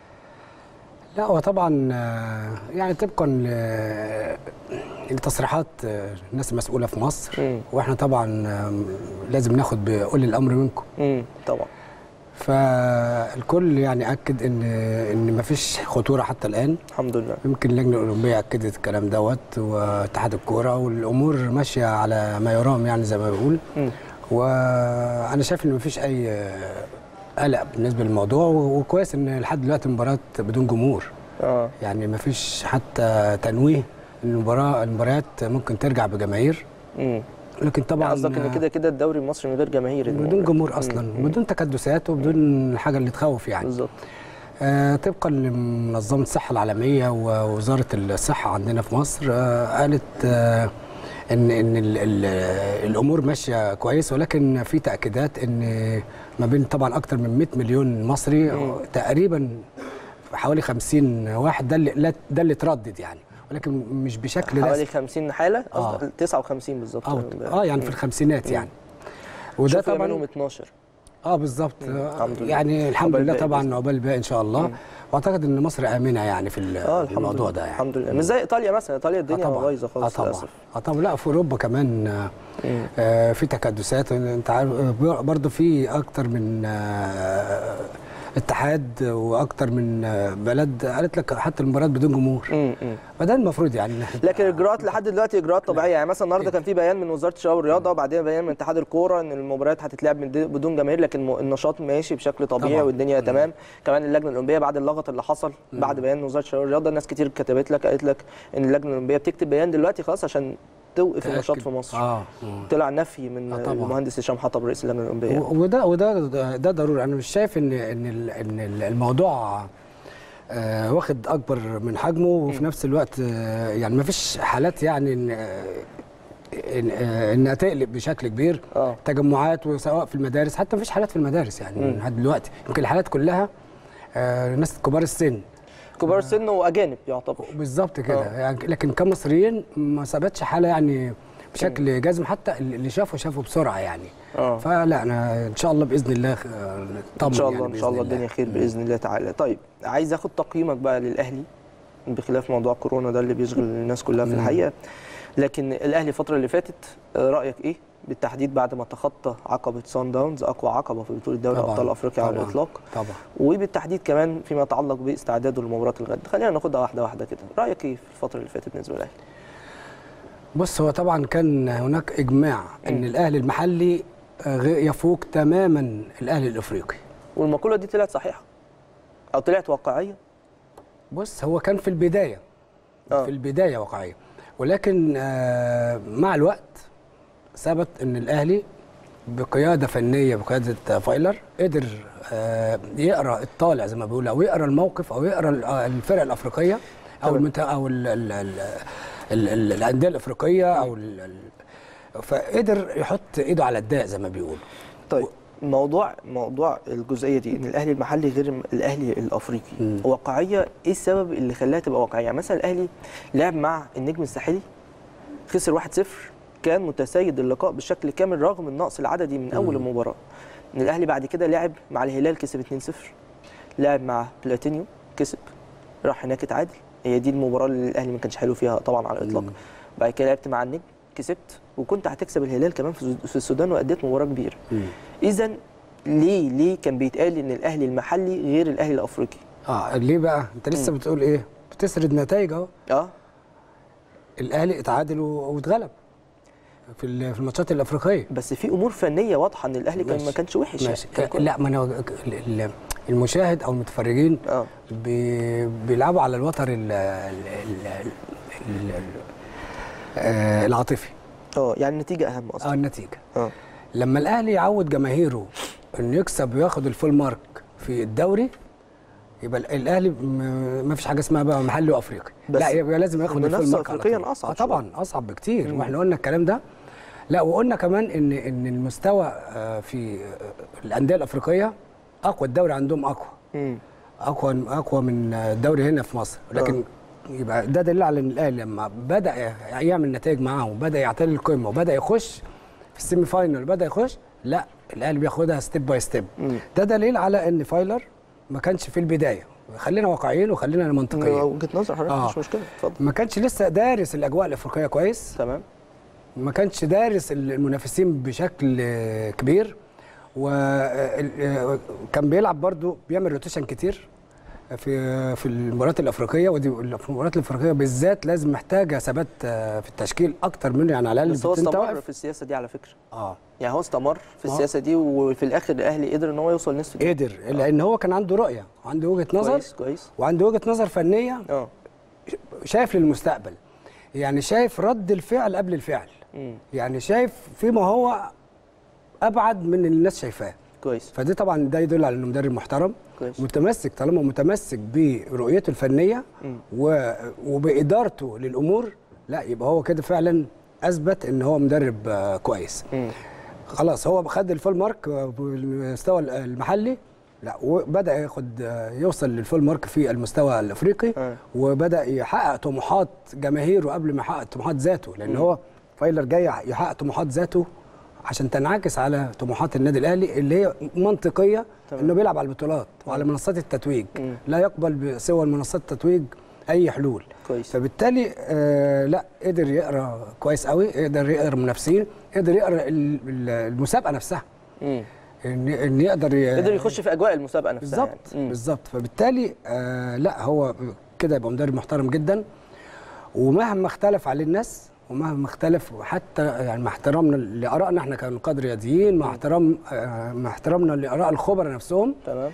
لا هو طبعا آه، يعني طبقا ل- لتصريحات آه، الناس المسؤوله في مصر مم. واحنا طبعا آم، لازم ناخد باولي الامر منكم امم طبعا فالكل يعني اكد ان ان مفيش خطوره حتى الان الحمد لله يمكن اللجنه الاولمبيه اكدت الكلام دوت واتحاد الكوره والامور ماشيه على ما يرام يعني زي ما بيقول مم. وانا شايف ان مفيش اي آه، قلق بالنسبه للموضوع وكويس ان لحد دلوقتي المباراه بدون جمهور اه يعني مفيش حتى تنويه ان المباراه المباريات ممكن ترجع بجماهير امم لكن طبعا قصدك ان كده كده الدوري المصري من غير جماهير بدون جمهور اصلا مم. بدون تكدسات وبدون الحاجه اللي تخوف يعني بالظبط آه طبقا لمنظمه الصحه العالميه ووزاره الصحه عندنا في مصر آه قالت آه ان ان ال ال الامور ماشيه كويس ولكن في تاكيدات ان ما بين طبعا اكثر من 100 مليون مصري تقريبا حوالي 50 واحد ده اللي لا- ده اللي اتردد يعني ولكن مش بشكل حوالي رسمي 50 حاله آه. قصدك 59 بالظبط اه اه يعني في الخمسينات يعني وده وده منهم طبعا 12 اه بالظبط مم. آه، الحمد لله. يعني الحمد عقبال لله الباقي طبعا بإذن عقبال الباقي ان شاء الله واعتقد ان مصر امنه يعني في ال- اه الحمد الموضوع لله ده يعني الحمد لله مش زي ايطاليا مثلا ايطاليا الدنيا طبعاً. بايظه خالص اه طبعا للاسف اه طبعا لا في اوروبا كمان آه، مم. آه في تكدسات انت عارف آه، برضه في اكتر من آه اتحاد واكتر من آه، بلد قالت لك حتى المباريات بدون جمهور مم. مم. فده المفروض يعني إن إحنا- لكن الاجراءات لحد دلوقتي اجراءات طبيعيه يعني مثلا النهارده كان في بيان من وزاره الشباب والرياضه وبعدين بيان من اتحاد الكوره ان المباريات هتتلعب من دي- بدون جماهير لكن م- النشاط ماشي بشكل طبيعي طبعاً. والدنيا تمام كمان اللجنه الاولمبيه بعد اللغط اللي حصل بعد بيان وزاره الشباب والرياضه ناس كتير كتبت لك قالت لك ان اللجنه الاولمبيه بتكتب بيان دلوقتي خلاص عشان توقف النشاط في مصر اه مم. طلع نفي من آه، طبعاً. المهندس هشام حطب رئيس اللجنه الاولمبيه و- وده وده ده ضروري انا مش شايف ان ان ال- ان ال- الموضوع آه، واخد اكبر من حجمه وفي نفس الوقت آه، يعني ما فيش حالات يعني ان آه، إن- آه، انها تقلب بشكل كبير اه تجمعات وسواء في المدارس حتى ما فيش حالات في المدارس يعني مم. لحد دلوقتي يمكن الحالات كلها آه، ناس كبار السن كبار السن واجانب يعتبر بالظبط كده آه. يعني لكن كمصريين ما ثبتش حاله يعني بشكل جازم حتى اللي شافوا شافوا بسرعه يعني اه فلا انا ان شاء الله باذن الله آه، نطمن ان شاء يعني الله ان بإذن شاء الله الدنيا خير باذن الله تعالى طيب عايز اخد تقييمك بقى للاهلي بخلاف موضوع كورونا ده اللي بيشغل الناس كلها في مم. الحقيقه لكن الاهلي الفتره اللي فاتت آه، رايك ايه بالتحديد بعد ما تخطى عقبه سان داونز اقوى عقبه في بطوله دوري طبعاً، ابطال افريقيا على طبعاً. الاطلاق طبعا وبالتحديد كمان فيما يتعلق باستعداده لمباراه الغد خلينا ناخدها واحده واحده كده رايك ايه في الفتره اللي فاتت بالنسبه للاهلي بص هو طبعا كان هناك اجماع ان مم. الاهلي المحلي آه، غ- يفوق تماما الاهلي الافريقي والمقوله دي طلعت صحيحه او طلعت واقعيه بص هو كان في البدايه آه. في البدايه واقعيه ولكن آه، مع الوقت ثبت ان الاهلي بقياده فنيه بقياده فايلر قدر آه، يقرا الطالع زي ما بيقول او يقرا الموقف او يقرا ال- آه، الفرق الافريقيه او تمام. المنت... او ال... ال... ال... ال... ال... الانديه الافريقيه او ال... ال... فقدر يحط ايده على الداء زي ما بيقولوا طيب موضوع موضوع الجزئيه دي ان الاهلي المحلي غير الاهلي الافريقي مم. واقعيه ايه السبب اللي خلاها تبقى واقعيه يعني مثلا الاهلي لعب مع النجم الساحلي خسر 1-0 كان متسيد اللقاء بشكل كامل رغم النقص العددي من اول المباراه ان الاهلي بعد كده لعب مع الهلال كسب 2-0 لعب مع بلاتينيو كسب راح هناك اتعادل هي دي المباراه اللي الاهلي ما كانش حلو فيها طبعا على الاطلاق بعد كده لعبت مع النجم كسبت وكنت هتكسب الهلال كمان في في السودان واديت مباراه كبيره اذا ليه ليه كان بيتقال ان الاهلي المحلي غير الاهلي الافريقي اه ليه بقى انت لسه بتقول ايه بتسرد نتائج اهو اه الاهلي اتعادل و- واتغلب في ال- في الماتشات الافريقيه بس في امور فنيه واضحه ان الاهلي كان ما ماشي. كانش وحش ماشي كان كويس. لا ما انا ال- ال- المشاهد او المتفرجين اه بي- بيلعبوا على الوتر ال- ال- ال- ال- ال- آه، العاطفي اه يعني النتيجه اهم اصلا اه النتيجه اه لما الاهلي يعود جماهيره انه يكسب وياخد الفول مارك في الدوري يبقى ال- الاهلي م- ما فيش حاجه اسمها بقى محلي وافريقي بس لا يبقى لازم ياخد الفول المنافسة مارك على أفريقياً طول. أصعب آه طبعا اصعب بكتير مم. واحنا قلنا الكلام ده لا وقلنا كمان ان ان المستوى آه، في آه، الانديه الافريقيه اقوى الدوري عندهم اقوى امم اقوى اقوى من الدوري هنا في مصر لكن يبقى ده دليل على ان الاهلي لما بدا يعمل نتائج معاهم وبدا يعتلي القمه وبدا يخش في السيمي فاينل وبدا يخش لا الاهلي بياخدها ستيب باي ستيب مم. ده دليل على ان فايلر ما كانش في البدايه خلينا واقعيين وخلينا منطقيين وجهه نظر حضرتك آه. مش مشكله اتفضل ما كانش لسه دارس الاجواء الافريقيه كويس تمام ما كانش دارس المنافسين بشكل آه، كبير وكان بيلعب برضو بيعمل روتيشن كتير في في المباريات الافريقيه ودي في المباريات الافريقيه بالذات لازم محتاجه ثبات آه، في التشكيل اكتر منه يعني على الاقل بس هو بت- انت استمر واقف في السياسه دي على فكره اه يعني هو استمر في آه. السياسه دي وفي الاخر الاهلي قدر ان هو يوصل نصف النهائي. قدر لان هو كان عنده رؤيه وعنده وجهه نظر كويس كويس وعنده وجهه نظر فنيه اه شايف للمستقبل يعني شايف رد الفعل قبل الفعل امم يعني شايف فيما هو ابعد من اللي الناس شايفاه كويس فده طبعا ده يدل على انه مدرب محترم كويس متمسك طالما متمسك برؤيته الفنيه مم. و... وبادارته للامور لا يبقى هو كده فعلا اثبت ان هو مدرب آه، كويس امم خلاص هو خد الفول مارك آه، بالمستوى المحلي لا وبدا ياخد آه، يوصل للفول مارك في المستوى الافريقي آه. وبدا يحقق طموحات جماهيره قبل ما يحقق طموحات ذاته لان هو فايلر جاي يحقق طموحات ذاته عشان تنعكس على طموحات النادي الاهلي اللي هي منطقيه تمام. انه بيلعب على البطولات وعلى منصات التتويج مم. لا يقبل بسوى منصات التتويج اي حلول كويس فبالتالي آه لا قدر يقرا كويس قوي قدر يقرا المنافسين قدر يقرا ال- ال- المسابقه نفسها امم ان ان يقدر ي- قدر يخش في اجواء المسابقه نفسها بالظبط يعني. مم. بالظبط فبالتالي آه لا هو كده يبقى مدرب محترم جدا ومهما اختلف عليه الناس ومهما اختلف حتى يعني مع احترامنا لارائنا احنا كنقاد رياضيين مع احترام آه مع احترامنا لاراء الخبراء نفسهم تمام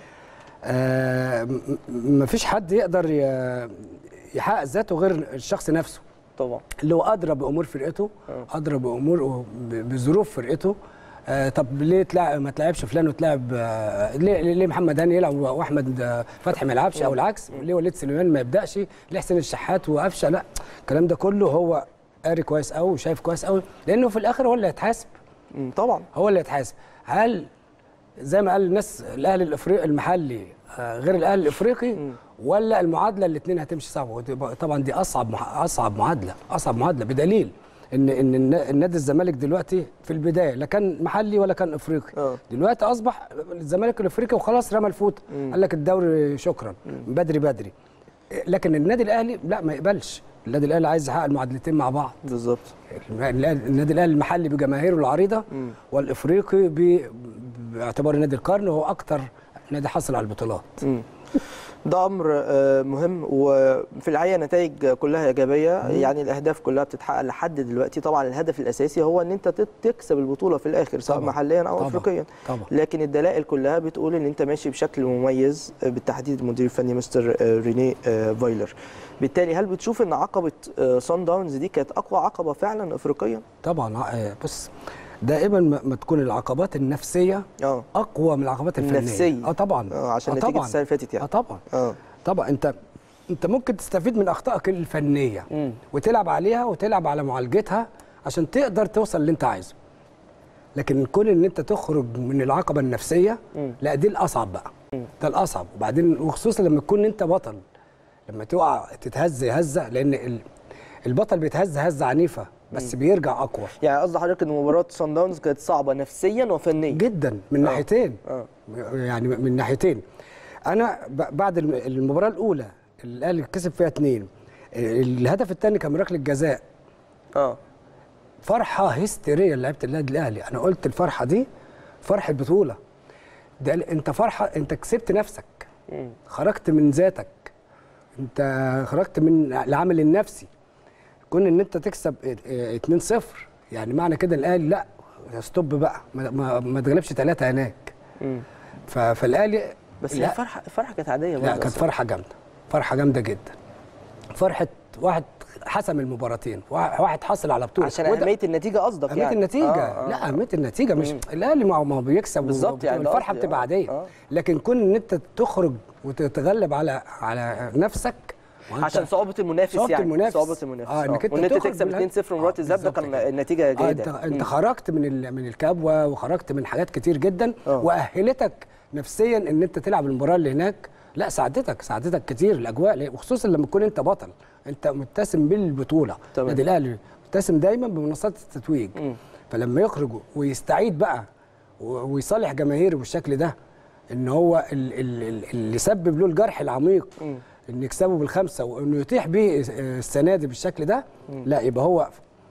آه م- م- مفيش حد يقدر ي- يحقق ذاته غير الشخص نفسه طبعا اللي هو ادرى بامور فرقته آه. ادرى بامور ب- بظروف فرقته آه طب ليه تلعب ما تلعبش فلان وتلعب آه ليه ليه محمد هاني يلعب واحمد آه، فتحي ما يلعبش او العكس ليه وليد سليمان ما يبداش ليه حسين الشحات وقفشه لا الكلام ده كله هو قاري كويس قوي وشايف كويس قوي لانه في الاخر هو اللي هيتحاسب مم. طبعا هو اللي هيتحاسب هل زي ما قال الناس الاهلي الافريقي المحلي آه، غير الاهلي الافريقي ولا المعادله الاثنين هتمشي صعبه ودي بقى- طبعا دي اصعب مح- اصعب معادله اصعب معادله بدليل ان ان النا- النادي الزمالك دلوقتي في البدايه لا كان محلي ولا كان افريقي اه دلوقتي اصبح الزمالك الافريقي وخلاص رمى الفوت قال لك الدوري شكرا بدري بدري لكن النادي الاهلي لا ما يقبلش النادي الاهلي عايز يحقق المعادلتين مع بعض بالظبط النادي الاهلي المحلي بجماهيره العريضه مم. والافريقي ب- باعتبار نادي القرن هو اكتر نادي حصل على البطولات مم. ده امر آه، مهم وفي الحقيقه نتائج كلها ايجابيه يعني الاهداف كلها بتتحقق لحد دلوقتي طبعا الهدف الاساسي هو ان انت تت- تكسب البطوله في الاخر سواء طبعاً. محليا او طبعاً. افريقيا طبعا لكن الدلائل كلها بتقول ان انت ماشي بشكل مميز آه، بالتحديد المدير الفني مستر آه، ريني آه، فايلر بالتالي هل بتشوف ان عقبه آه، صن داونز دي كانت اقوى عقبه فعلا افريقيا طبعا آه، بص دائما ما ما تكون العقبات النفسيه اه اقوى من العقبات الفنيه النفسية. اه طبعا آه، عشان آه نتيجه طبعا السنه اللي فاتت اه يعني طبعا اه طبعا انت انت ممكن تستفيد من اخطائك الفنيه مم. وتلعب عليها وتلعب على معالجتها عشان تقدر توصل اللي انت عايزه لكن كون ان انت تخرج من العقبه النفسيه مم. لا دي الاصعب بقى مم. ده الاصعب وبعدين وخصوصا لما تكون انت بطل لما تقع تتهز هزه لان ال- البطل بيتهز هزه عنيفه بس بيرجع اقوى يعني قصد حضرتك ان مباراه سان داونز كانت صعبه نفسيا وفنيا جدا من ناحيتين آه. يعني من ناحيتين انا ب- بعد الم- المباراه الاولى الاهلي كسب فيها اتنين الهدف الثاني كان من ركله جزاء اه فرحه هستيريه لعيبه النادي الاهلي انا قلت الفرحه دي فرحه بطوله ده ال- انت فرحه انت كسبت نفسك مم. خرجت من ذاتك انت خرجت من العامل النفسي كون ان انت تكسب اه، اه، 2-0 يعني معنى كده الاهلي لا ستوب بقى ما, ما, ما تغلبش ثلاثه هناك مم. ف- فالاهلي بس لا. هي فرحه الفرحه كانت عاديه لا برضه كانت أصلاً. فرحه جامده فرحه جامده جدا فرحه واحد حسم المباراتين واحد واحد حصل على بطوله عشان وده- اهميه النتيجه قصدك اهميه يعني النتيجه آه، آه. لا اهميه النتيجه مش مم. الاهلي ما هو ما هو بيكسب بالظبط، وبت- يعني ده الفرحه قصدي، بتبقى آه، عاديه آه. لكن كون ان انت تخرج وتتغلب على على نفسك وأنت- عشان صعوبه المنافس صعوبة يعني المنافس. صعوبه المنافس آه، إنك أنت وان انت تخرج تكسب بالهد- 2-0 مباراه آه، الذهاب ده بالظبط كان كده. النتيجه آه انت جيده انت مم. خرجت من ال- من الكبوه وخرجت من حاجات كتير جدا آه. واهلتك نفسيا ان انت تلعب المباراه اللي هناك لا ساعدتك ساعدتك كتير الاجواء ليه؟ وخصوصا لما تكون انت بطل انت متسم بالبطوله تمام. النادي الاهلي متسم دايما بمنصات التتويج مم. فلما يخرج ويستعيد بقى و- ويصالح جماهيره بالشكل ده ان هو ال- ال- ال- اللي سبب له الجرح العميق مم. ان يكسبه بالخمسه وانه يتيح بيه السنه دي بالشكل ده لا يبقى هو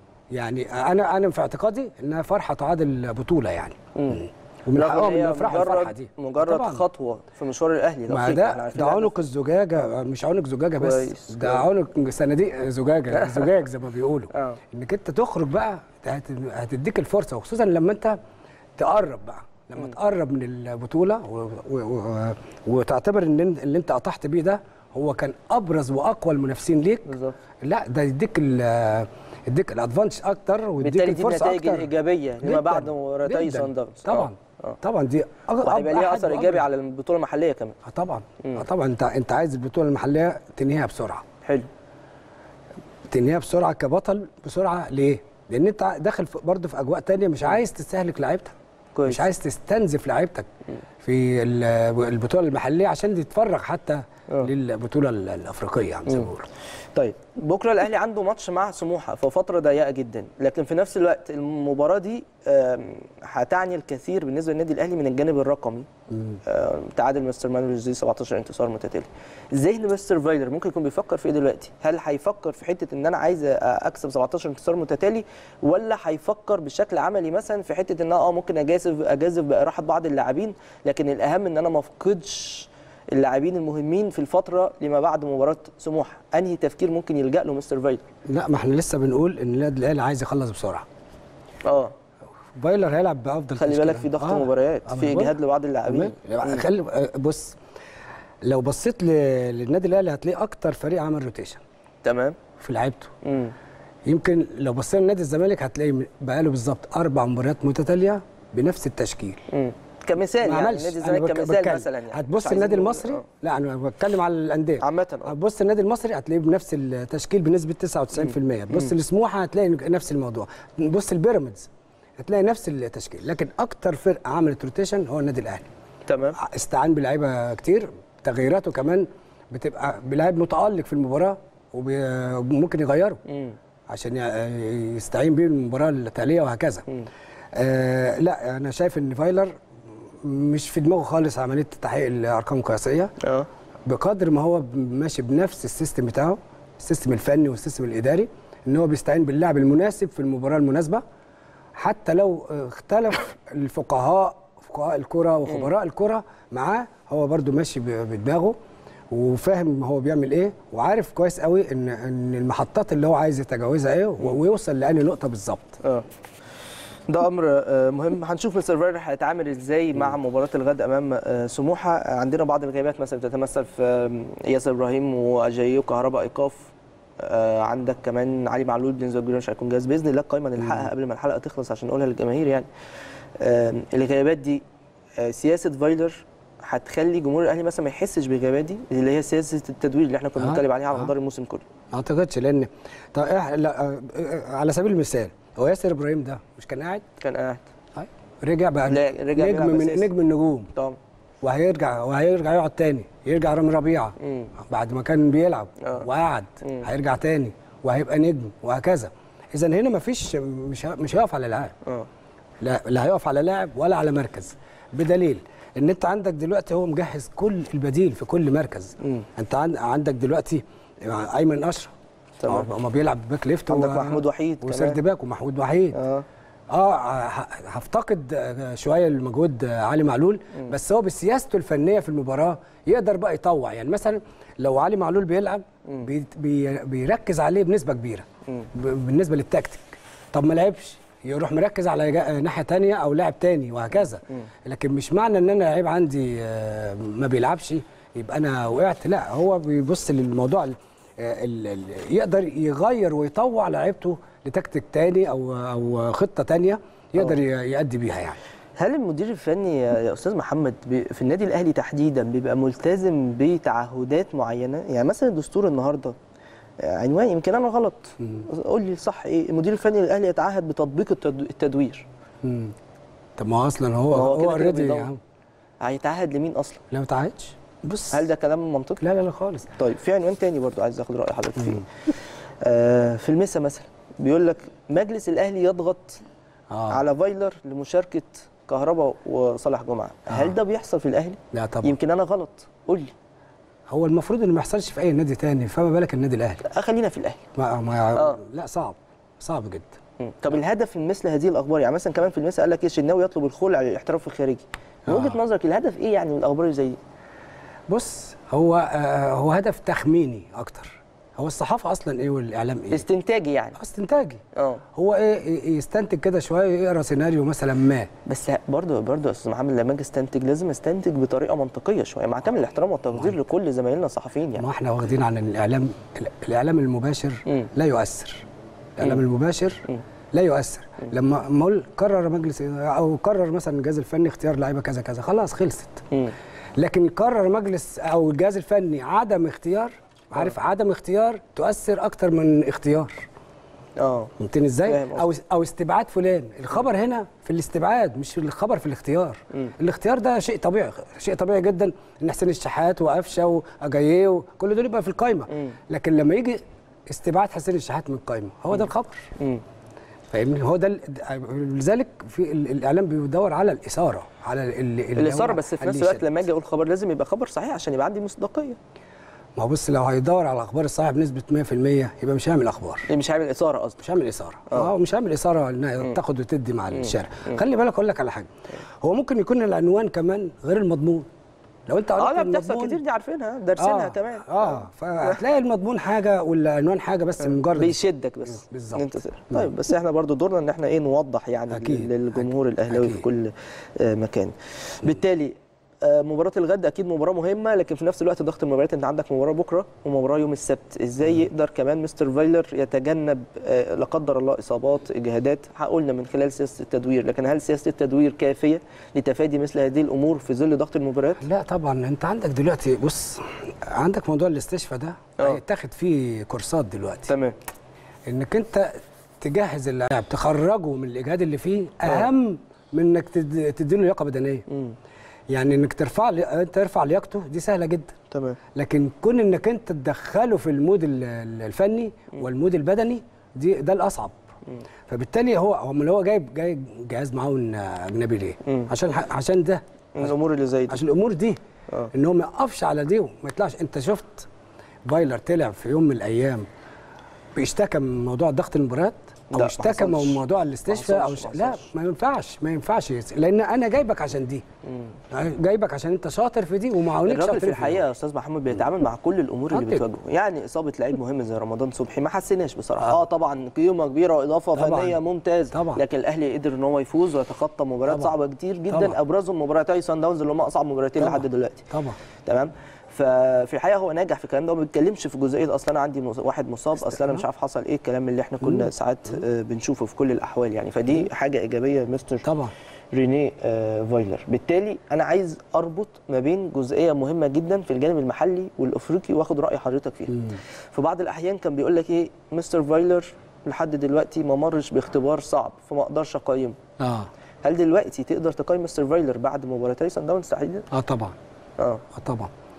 يعني انا انا في اعتقادي انها فرحه تعادل بطوله يعني مم. ومن رغم حقهم إن هي انه يفرحوا الفرحه مجرد دي مجرد طبعاً. خطوه في مشوار الاهلي لو ما فيك، إحنا ده عارفين ده الأهلي. عنق الزجاجه مش عنق زجاجه بس كويس، ده كويس. عنق صناديق زجاجه زجاج زي ما بيقولوا آه. انك انت تخرج بقى ده هت- هتديك الفرصه وخصوصا لما انت تقرب بقى لما تقرب من البطوله و... و... و... وتعتبر ان اللي انت قطعت بيه ده هو كان ابرز واقوى المنافسين ليك بالظبط لا ده يديك ال يديك الادفانش اكتر ويديك بالتالي دي الفرصه النتائج اكتر الايجابيه لما جداً، بعد مباراتي جداً. سان داونز طبعا آه. آه. طبعا دي أغ- وهيبقى ليها أحد اثر وأبرز. ايجابي على البطوله المحليه كمان اه طبعا اه طبعا انت انت عايز البطوله المحليه تنهيها بسرعه حلو تنهيها بسرعه كبطل بسرعه ليه؟ لان انت داخل في- برضه في اجواء تانية مش عايز تستهلك لعيبتك كويس. مش عايز تستنزف لعيبتك في ال- البطوله المحليه عشان تتفرغ حتى آه. للبطوله ال- الافريقيه يعني زي ما بيقولوا طيب بكره الاهلي عنده ماتش مع سموحه في فتره ضيقه جدا لكن في نفس الوقت المباراه دي آم، هتعني الكثير بالنسبه للنادي الاهلي من الجانب الرقمي آم، تعادل مستر مانويل جوزيه 17 انتصار متتالي ذهن مستر فايلر ممكن يكون بيفكر في ايه دلوقتي هل هيفكر في حته ان انا عايز اكسب 17 انتصار متتالي ولا هيفكر بشكل عملي مثلا في حته ان أنا اه ممكن اجازف اجازف باراحه بعض اللاعبين لكن الاهم ان انا ما افقدش اللاعبين المهمين في الفتره لما بعد مباراه سموحه انهي تفكير ممكن يلجا له مستر فايلر لا ما احنا لسه بنقول ان النادي الاهلي عايز يخلص بسرعه اه فايلر هيلعب بافضل خلي تشكيلة. بالك في ضغط آه. مباريات آه، في ما بقول. اجهاد لبعض اللاعبين تمام. خلي آه، بص لو بصيت ل- للنادي الاهلي هتلاقي اكتر فريق عمل روتيشن تمام في لعيبته امم يمكن لو بصينا لنادي الزمالك هتلاقي بقاله بالظبط اربع مباريات متتاليه بنفس التشكيل امم كمثال ما يعني عملش نادي أنا الزمالك بك- كمثال بتكلم. مثلا يعني مش هتبص عايزين النادي نقول- المصري آه. لا انا بتكلم على الانديه عامه اه هتبص النادي المصري هتلاقيه بنفس التشكيل بنسبه 99% تبص لسموحه هتلاقي نفس الموضوع تبص البيراميدز هتلاقي نفس التشكيل لكن اكتر فرقه عملت روتيشن هو النادي الاهلي تمام استعان بلعيبه كتير تغييراته كمان بتبقى بلاعب متالق في المباراه وممكن يغيره امم عشان ي- يستعين بيه المباراه التاليه وهكذا آه لا انا شايف ان فايلر مش في دماغه خالص عمليه تحقيق الارقام القياسيه اه بقدر ما هو ماشي بنفس السيستم بتاعه السيستم الفني والسيستم الاداري ان هو بيستعين باللاعب المناسب في المباراه المناسبه حتى لو اختلف الفقهاء فقهاء الكره وخبراء الكره معاه هو برده ماشي ب- بدماغه وفاهم هو بيعمل ايه وعارف كويس قوي ان ان المحطات اللي هو عايز يتجاوزها ايه و- ويوصل لاني نقطه بالظبط اه ده امر آه، مهم هنشوف مستر فايلر هيتعامل ازاي مع مباراه الغد امام آه، سموحه آه، عندنا بعض الغيابات مثلا بتتمثل في آم، ياسر ابراهيم واجايو كهرباء ايقاف آه، عندك كمان علي معلول بن زوجير مش هيكون جاهز باذن الله القايمه نلحقها قبل ما الحلقه تخلص عشان نقولها للجماهير يعني آم، الغيابات دي آه، سياسه فايلر هتخلي جمهور الاهلي مثلا ما يحسش بالغيابات دي اللي هي سياسه التدوير اللي احنا كنا آه، بنتكلم عليها على آه. مدار الموسم كله ما اعتقدش لان طب إح- لا آه، آه، على سبيل المثال هو ياسر ابراهيم ده مش كان قاعد كان قاعد طيب رجع بقى لا، رجع نجم بيلعب من أساسي. نجم النجوم طبعا وهيرجع وهيرجع يقعد تاني يرجع رامي ربيعه مم. بعد ما كان بيلعب آه. وقعد مم. هيرجع تاني وهيبقى نجم وهكذا اذا هنا ما فيش مش ه- مش هيقف على لاعب اه لا لا هيقف على لاعب ولا على مركز بدليل ان انت عندك دلوقتي هو مجهز كل البديل في كل مركز مم. انت عن- عندك دلوقتي ايمن اشرف تمام. هو بيلعب باك ليفت عندك و- محمود وحيد كمان. وسرد باك ومحمود وحيد اه اه ه- هفتقد آه، شويه المجهود آه، علي معلول بس هو بسياسته الفنيه في المباراه يقدر بقى يطوع يعني مثلا لو علي معلول بيلعب بي بي بيركز عليه بنسبه كبيره ب- بالنسبه للتكتيك طب ما لعبش يروح مركز على جا- ناحيه تانية او لاعب تاني وهكذا لكن مش معنى ان انا لعيب عندي آه، ما بيلعبش يبقى انا وقعت لا هو بيبص للموضوع ال- ال- ال- يقدر يغير ويطوع لعيبته لتكتيك تاني او او خطه تانية يقدر ي- يأدي بيها يعني هل المدير الفني يا يا استاذ محمد بي- في النادي الاهلي تحديدا بيبقى ملتزم بتعهدات معينه يعني مثلا الدستور النهارده آه، عنوان يمكن انا غلط قول لي صح ايه المدير الفني للاهلي يتعهد بتطبيق التد- التدوير مم. طب ما هو اصلا هو ما هو كده هو كده اوريدي بيدور. هيتعهد لمين اصلا لا ما تعادش بص هل ده كلام منطقي لا لا لا خالص طيب في عنوان تاني برضو عايز اخد راي حضرتك فيه آه في المسا مثلا بيقول لك مجلس الاهلي يضغط آه. على فايلر لمشاركه كهربا وصالح جمعه هل ده بيحصل في الاهلي لا طبعا يمكن انا غلط قول لي هو المفروض انه ما يحصلش في اي نادي تاني فما بالك النادي الاهلي آه، خلينا في الاهلي ما ما آه. لا صعب صعب جدا مم. طب الهدف من مثل هذه الاخبار يعني مثلا كمان في المسا قال لك ايه الشناوي يطلب الخلع للاحتراف الخارجي من آه. وجهه نظرك الهدف ايه يعني من الاخبار اللي زي دي بص هو آه هو هدف تخميني اكتر هو الصحافه اصلا ايه والاعلام ايه استنتاجي يعني استنتاجي اه هو ايه إيه- يستنتج كده شويه يقرا سيناريو مثلا ما بس برضه برضه يا استاذ محمد لما اجي استنتج لازم استنتج بطريقه منطقيه شويه مع كامل الاحترام والتقدير لكل زمايلنا الصحفيين يعني ما احنا واخدين عن الاعلام الاعلام المباشر مم. لا يؤثر الاعلام مم. المباشر مم. لا يؤثر لما ما اقول قرر مجلس او قرر مثلا الجهاز الفني اختيار لعيبه كذا كذا خلاص خلصت مم. لكن قرر مجلس او الجهاز الفني عدم اختيار عارف عدم اختيار تؤثر اكتر من اختيار اه فهمتني ازاي فاهم او او استبعاد فلان الخبر هنا في الاستبعاد مش في الخبر في الاختيار الاختيار ده شيء طبيعي شيء طبيعي جدا ان حسين الشحات وقفشه واجاييه وكل دول يبقى في القايمه لكن لما يجي استبعاد حسين الشحات من القايمه هو ده الخبر مم. فاهمني هو ده ال- لذلك في ال- الاعلام بيدور على الاثاره على ال- ال- اللي الاثاره هو بس في اللي نفس الوقت يشد. لما اجي اقول خبر لازم يبقى خبر صحيح عشان يبقى عندي مصداقيه ما هو بص لو هيدور على الاخبار الصحيحه بنسبه 100% يبقى مش هيعمل اخبار اللي مش هيعمل اثاره قصدي مش هعمل اثاره اه مش هعمل اثاره انها تاخد وتدي مع الشارع خلي بالك اقول لك على حاجه هو ممكن يكون العنوان كمان غير المضمون لو انت قريت اه لا بتحصل المضمون- كتير دي عارفينها دارسينها آه كمان اه فهتلاقي المضمون حاجه والعنوان حاجه بس مجرد بيشدك بس بالظبط. إن انت تقرا. طيب بس احنا برضو دورنا ان احنا ايه نوضح يعني أكيد. للجمهور الاهلاوي في أكيد. كل آه، مكان بالتالي آه، مباراة الغد أكيد مباراة مهمة لكن في نفس الوقت ضغط المباريات أنت عندك مباراة بكرة ومباراة يوم السبت، إزاي يقدر كمان مستر فايلر يتجنب آه، لا قدر الله إصابات إجهادات؟ قلنا من خلال سياسة التدوير، لكن هل سياسة التدوير كافية لتفادي مثل هذه الأمور في ظل ضغط المباريات؟ لا طبعا انت عندك دلوقتي بص عندك موضوع الاستشفاء ده آه. هيتاخد فيه كورسات دلوقتي تمام انك انت تجهز اللاعب تخرجه من الاجهاد اللي فيه اهم من انك تد- تديله لياقه بدنيه مم. يعني انك ترفع لي- ترفع لياقته دي سهله جدا تمام لكن كون انك انت تدخله في المود ال- ال- الفني والمود البدني دي ده الاصعب فبالتالي هو هو من هو جايب جايب جهاز معاون اجنبي ليه مم. عشان ح- عشان ده من الأمور اللي زي دي عشان الامور دي آه. ان هو ما يقفش على دي وما يطلعش انت شفت فايلر طلع في يوم من الايام بيشتكى من موضوع ضغط المباريات لا، او ما اشتكى حصلش. من موضوع الاستشفاء او حصلش، ش... ما لا حصلش. ما ينفعش ما ينفعش لان انا جايبك عشان دي جايبك عشان انت شاطر في دي ومعاونيك الراجل شاطرين في الحقيقه يا استاذ محمد بيتعامل مع كل الامور اللي أكيد. بتواجهه يعني اصابه لعيب مهم زي رمضان صبحي ما حسيناش بصراحه اه, طبعا قيمه كبيره واضافه طبعاً. فنيه ممتاز طبعاً. لكن الاهلي قدر ان هو يفوز ويتخطى مباريات طبعاً. صعبه كتير جدا طبعاً. ابرزهم مباراتي سان داونز اللي هم اصعب مباراتين طبعاً. لحد دلوقتي طبعا تمام ففي الحقيقه هو ناجح في الكلام ده وما بيتكلمش في جزئيه اصل انا عندي مص- واحد مصاب اصل انا مش عارف حصل ايه الكلام اللي احنا كنا ساعات آه، بنشوفه في كل الاحوال يعني فدي حاجه ايجابيه مستر طبعا رينيه آه، فايلر بالتالي انا عايز اربط ما بين جزئيه مهمه جدا في الجانب المحلي والافريقي واخد راي حضرتك فيها في بعض الاحيان كان بيقول لك ايه مستر فايلر لحد دلوقتي ما مرش باختبار صعب فما اقدرش اقيمه اه هل دلوقتي تقدر تقيم مستر فايلر بعد مباراتي سان داونز تحديدا اه طبعا اه اه طبعا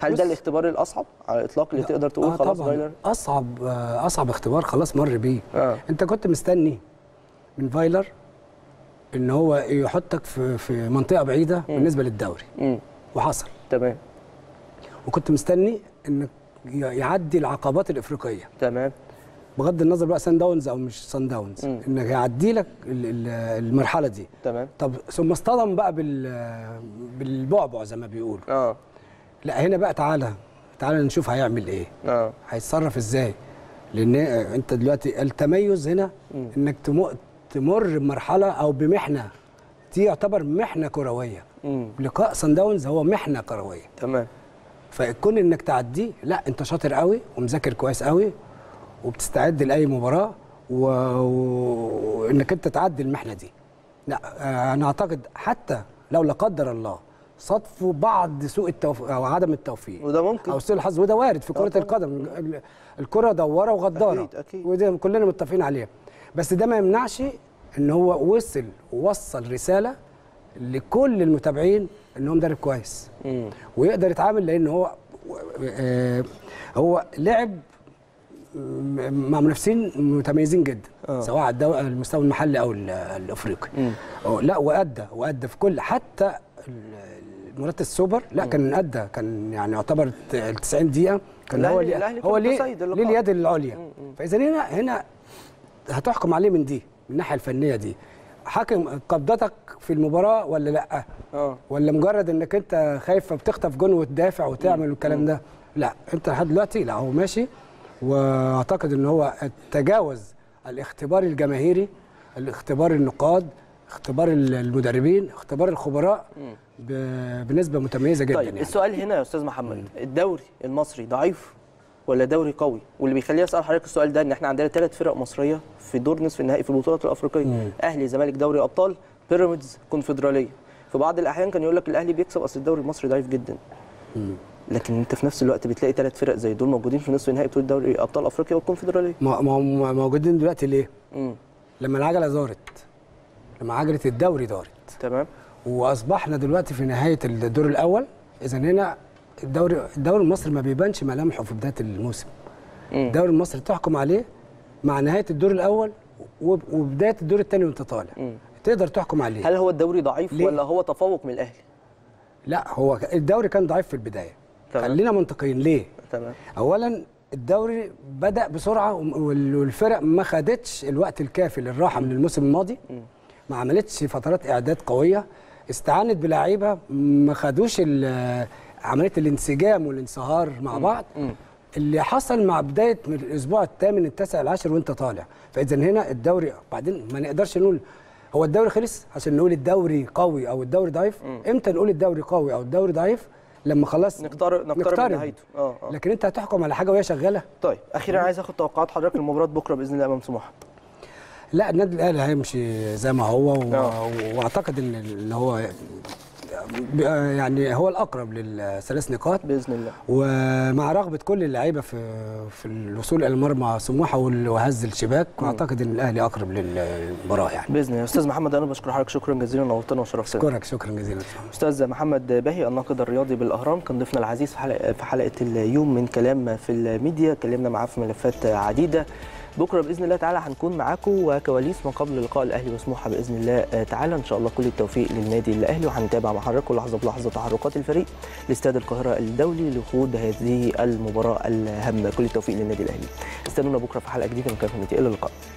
هل بص- ده الاختبار الاصعب على الاطلاق اللي تقدر تقول آه خلاص طبعا فايلر اصعب آه اصعب اختبار خلاص مر بيه اه انت كنت مستني من فايلر ان هو يحطك في في منطقه بعيده بالنسبه للدوري امم وحصل تمام وكنت مستني انك ي- يعدي العقبات الافريقيه تمام بغض النظر بقى سان داونز او مش سان داونز مم. انك يعدي لك ال- ال- المرحله دي تمام طب ثم اصطدم بقى بال بالبعبع زي ما بيقولوا اه لا هنا بقى تعالى تعالى نشوف هيعمل ايه اه هيتصرف ازاي لان انت دلوقتي التميز هنا مم. انك تم- تمر بمرحله او بمحنه دي يعتبر محنه كرويه امم لقاء سان داونز هو محنه كرويه تمام فكون انك تعديه لا انت شاطر قوي ومذاكر كويس قوي وبتستعد لاي مباراه و- و- وانك انت تعدي المحنه دي لا آه، انا اعتقد حتى لو لا قدر الله صادفوا بعض سوء التوفيق او عدم التوفيق وده ممكن او سوء الحظ وده وارد في كره طبعاً. القدم ال- الكره دواره وغداره أكيد، أكيد. وده كلنا متفقين عليها بس ده ما يمنعش ان هو وصل ووصل رساله لكل المتابعين ان هو مدرب كويس امم ويقدر يتعامل لان هو آه، هو لعب م- مع منافسين متميزين جدا آه. سواء على الدو- المستوى المحلي او ال- الافريقي مم. أو لا وادى وادى في كل حتى ال- مباراه السوبر لا كان ادى كان يعني يعتبر ال 90 دقيقه كان هو الأهلي- ليه الأهلي هو كان ليه متسيد اللقاء. ليه اليد العليا فاذا هنا هنا هتحكم عليه من دي من الناحيه الفنيه دي حاكم قبضتك في المباراه ولا لا اه ولا مجرد انك انت خايف فبتخطف جون وتدافع وتعمل الكلام ده لا انت لحد دلوقتي لا هو ماشي واعتقد ان هو تجاوز الاختبار الجماهيري الاختبار النقاد اختبار المدربين اختبار الخبراء ب- بنسبه متميزه جدا طيب يعني السؤال هنا يا استاذ محمد الدوري المصري ضعيف ولا دوري قوي واللي بيخليني اسال حضرتك السؤال ده ان احنا عندنا ثلاث فرق مصريه في دور نصف النهائي في البطولات الافريقيه مم. اهلي زمالك دوري ابطال بيراميدز كونفدراليه في بعض الاحيان كان يقول لك الاهلي بيكسب اصل الدوري المصري ضعيف جدا مم. لكن انت في نفس الوقت بتلاقي ثلاث فرق زي دول موجودين في نصف النهائي بطوله دوري ابطال افريقيا والكونفدراليه ما ما هم موجودين دلوقتي ليه؟ امم لما العجله دارت لما عجله الدوري دارت تمام واصبحنا دلوقتي في نهايه الدور الاول اذا هنا الدوري الدوري المصري ما بيبانش ملامحه في بدايه الموسم مم. الدوري المصري تحكم عليه مع نهايه الدور الاول وب- وبدايه الدور الثاني وانت طالع مم. تقدر تحكم عليه هل هو الدوري ضعيف ليه؟ ولا هو تفوق من الاهلي لا هو ك- الدوري كان ضعيف في البدايه تمام. خلينا منطقيين ليه تمام اولا الدوري بدا بسرعه وال- والفرق ما خدتش الوقت الكافي للراحه من الموسم الماضي ما عملتش فترات اعداد قويه استعانت بلاعيبه ما خدوش ال- عمليه الانسجام والانصهار مع بعض مم. اللي حصل مع بدايه من الاسبوع الثامن التاسع العاشر وانت طالع فاذا هنا الدوري بعدين ما نقدرش نقول هو الدوري خلص عشان نقول الدوري قوي او الدوري ضعيف امتى نقول الدوري قوي او الدوري ضعيف لما خلاص نقترب نقترب من نهايته اه اه لكن انت هتحكم على حاجه وهي شغاله طيب اخيرا عايز اخد توقعات حضرتك لمباراه بكره باذن الله امام سموحه لا النادي الاهلي هيمشي زي ما هو و... آه. واعتقد ان اللي هو يعني هو الاقرب للثلاث نقاط باذن الله ومع رغبه كل اللعيبه في في الوصول الى المرمى سموحه وال- وهز الشباك واعتقد ان الاهلي اقرب للمباراه يعني باذن الله استاذ محمد انا بشكر حضرتك شكرا جزيلا نورتنا وشرفتنا اشكرك شكرا جزيلا استاذ محمد باهي الناقد الرياضي بالاهرام كان ضيفنا العزيز في حلقه في حلقه اليوم من كلام في الميديا اتكلمنا معاه في ملفات عديده بكره باذن الله تعالى هنكون معاكم وكواليس ما قبل لقاء الاهلي وسموحه باذن الله تعالى ان شاء الله كل التوفيق للنادي الاهلي وهنتابع مع حضراتكم لحظه بلحظه تحركات الفريق لاستاد القاهره الدولي لخوض هذه المباراه الهامه كل التوفيق للنادي الاهلي استنونا بكره في حلقه جديده من كلام في الميديا الى اللقاء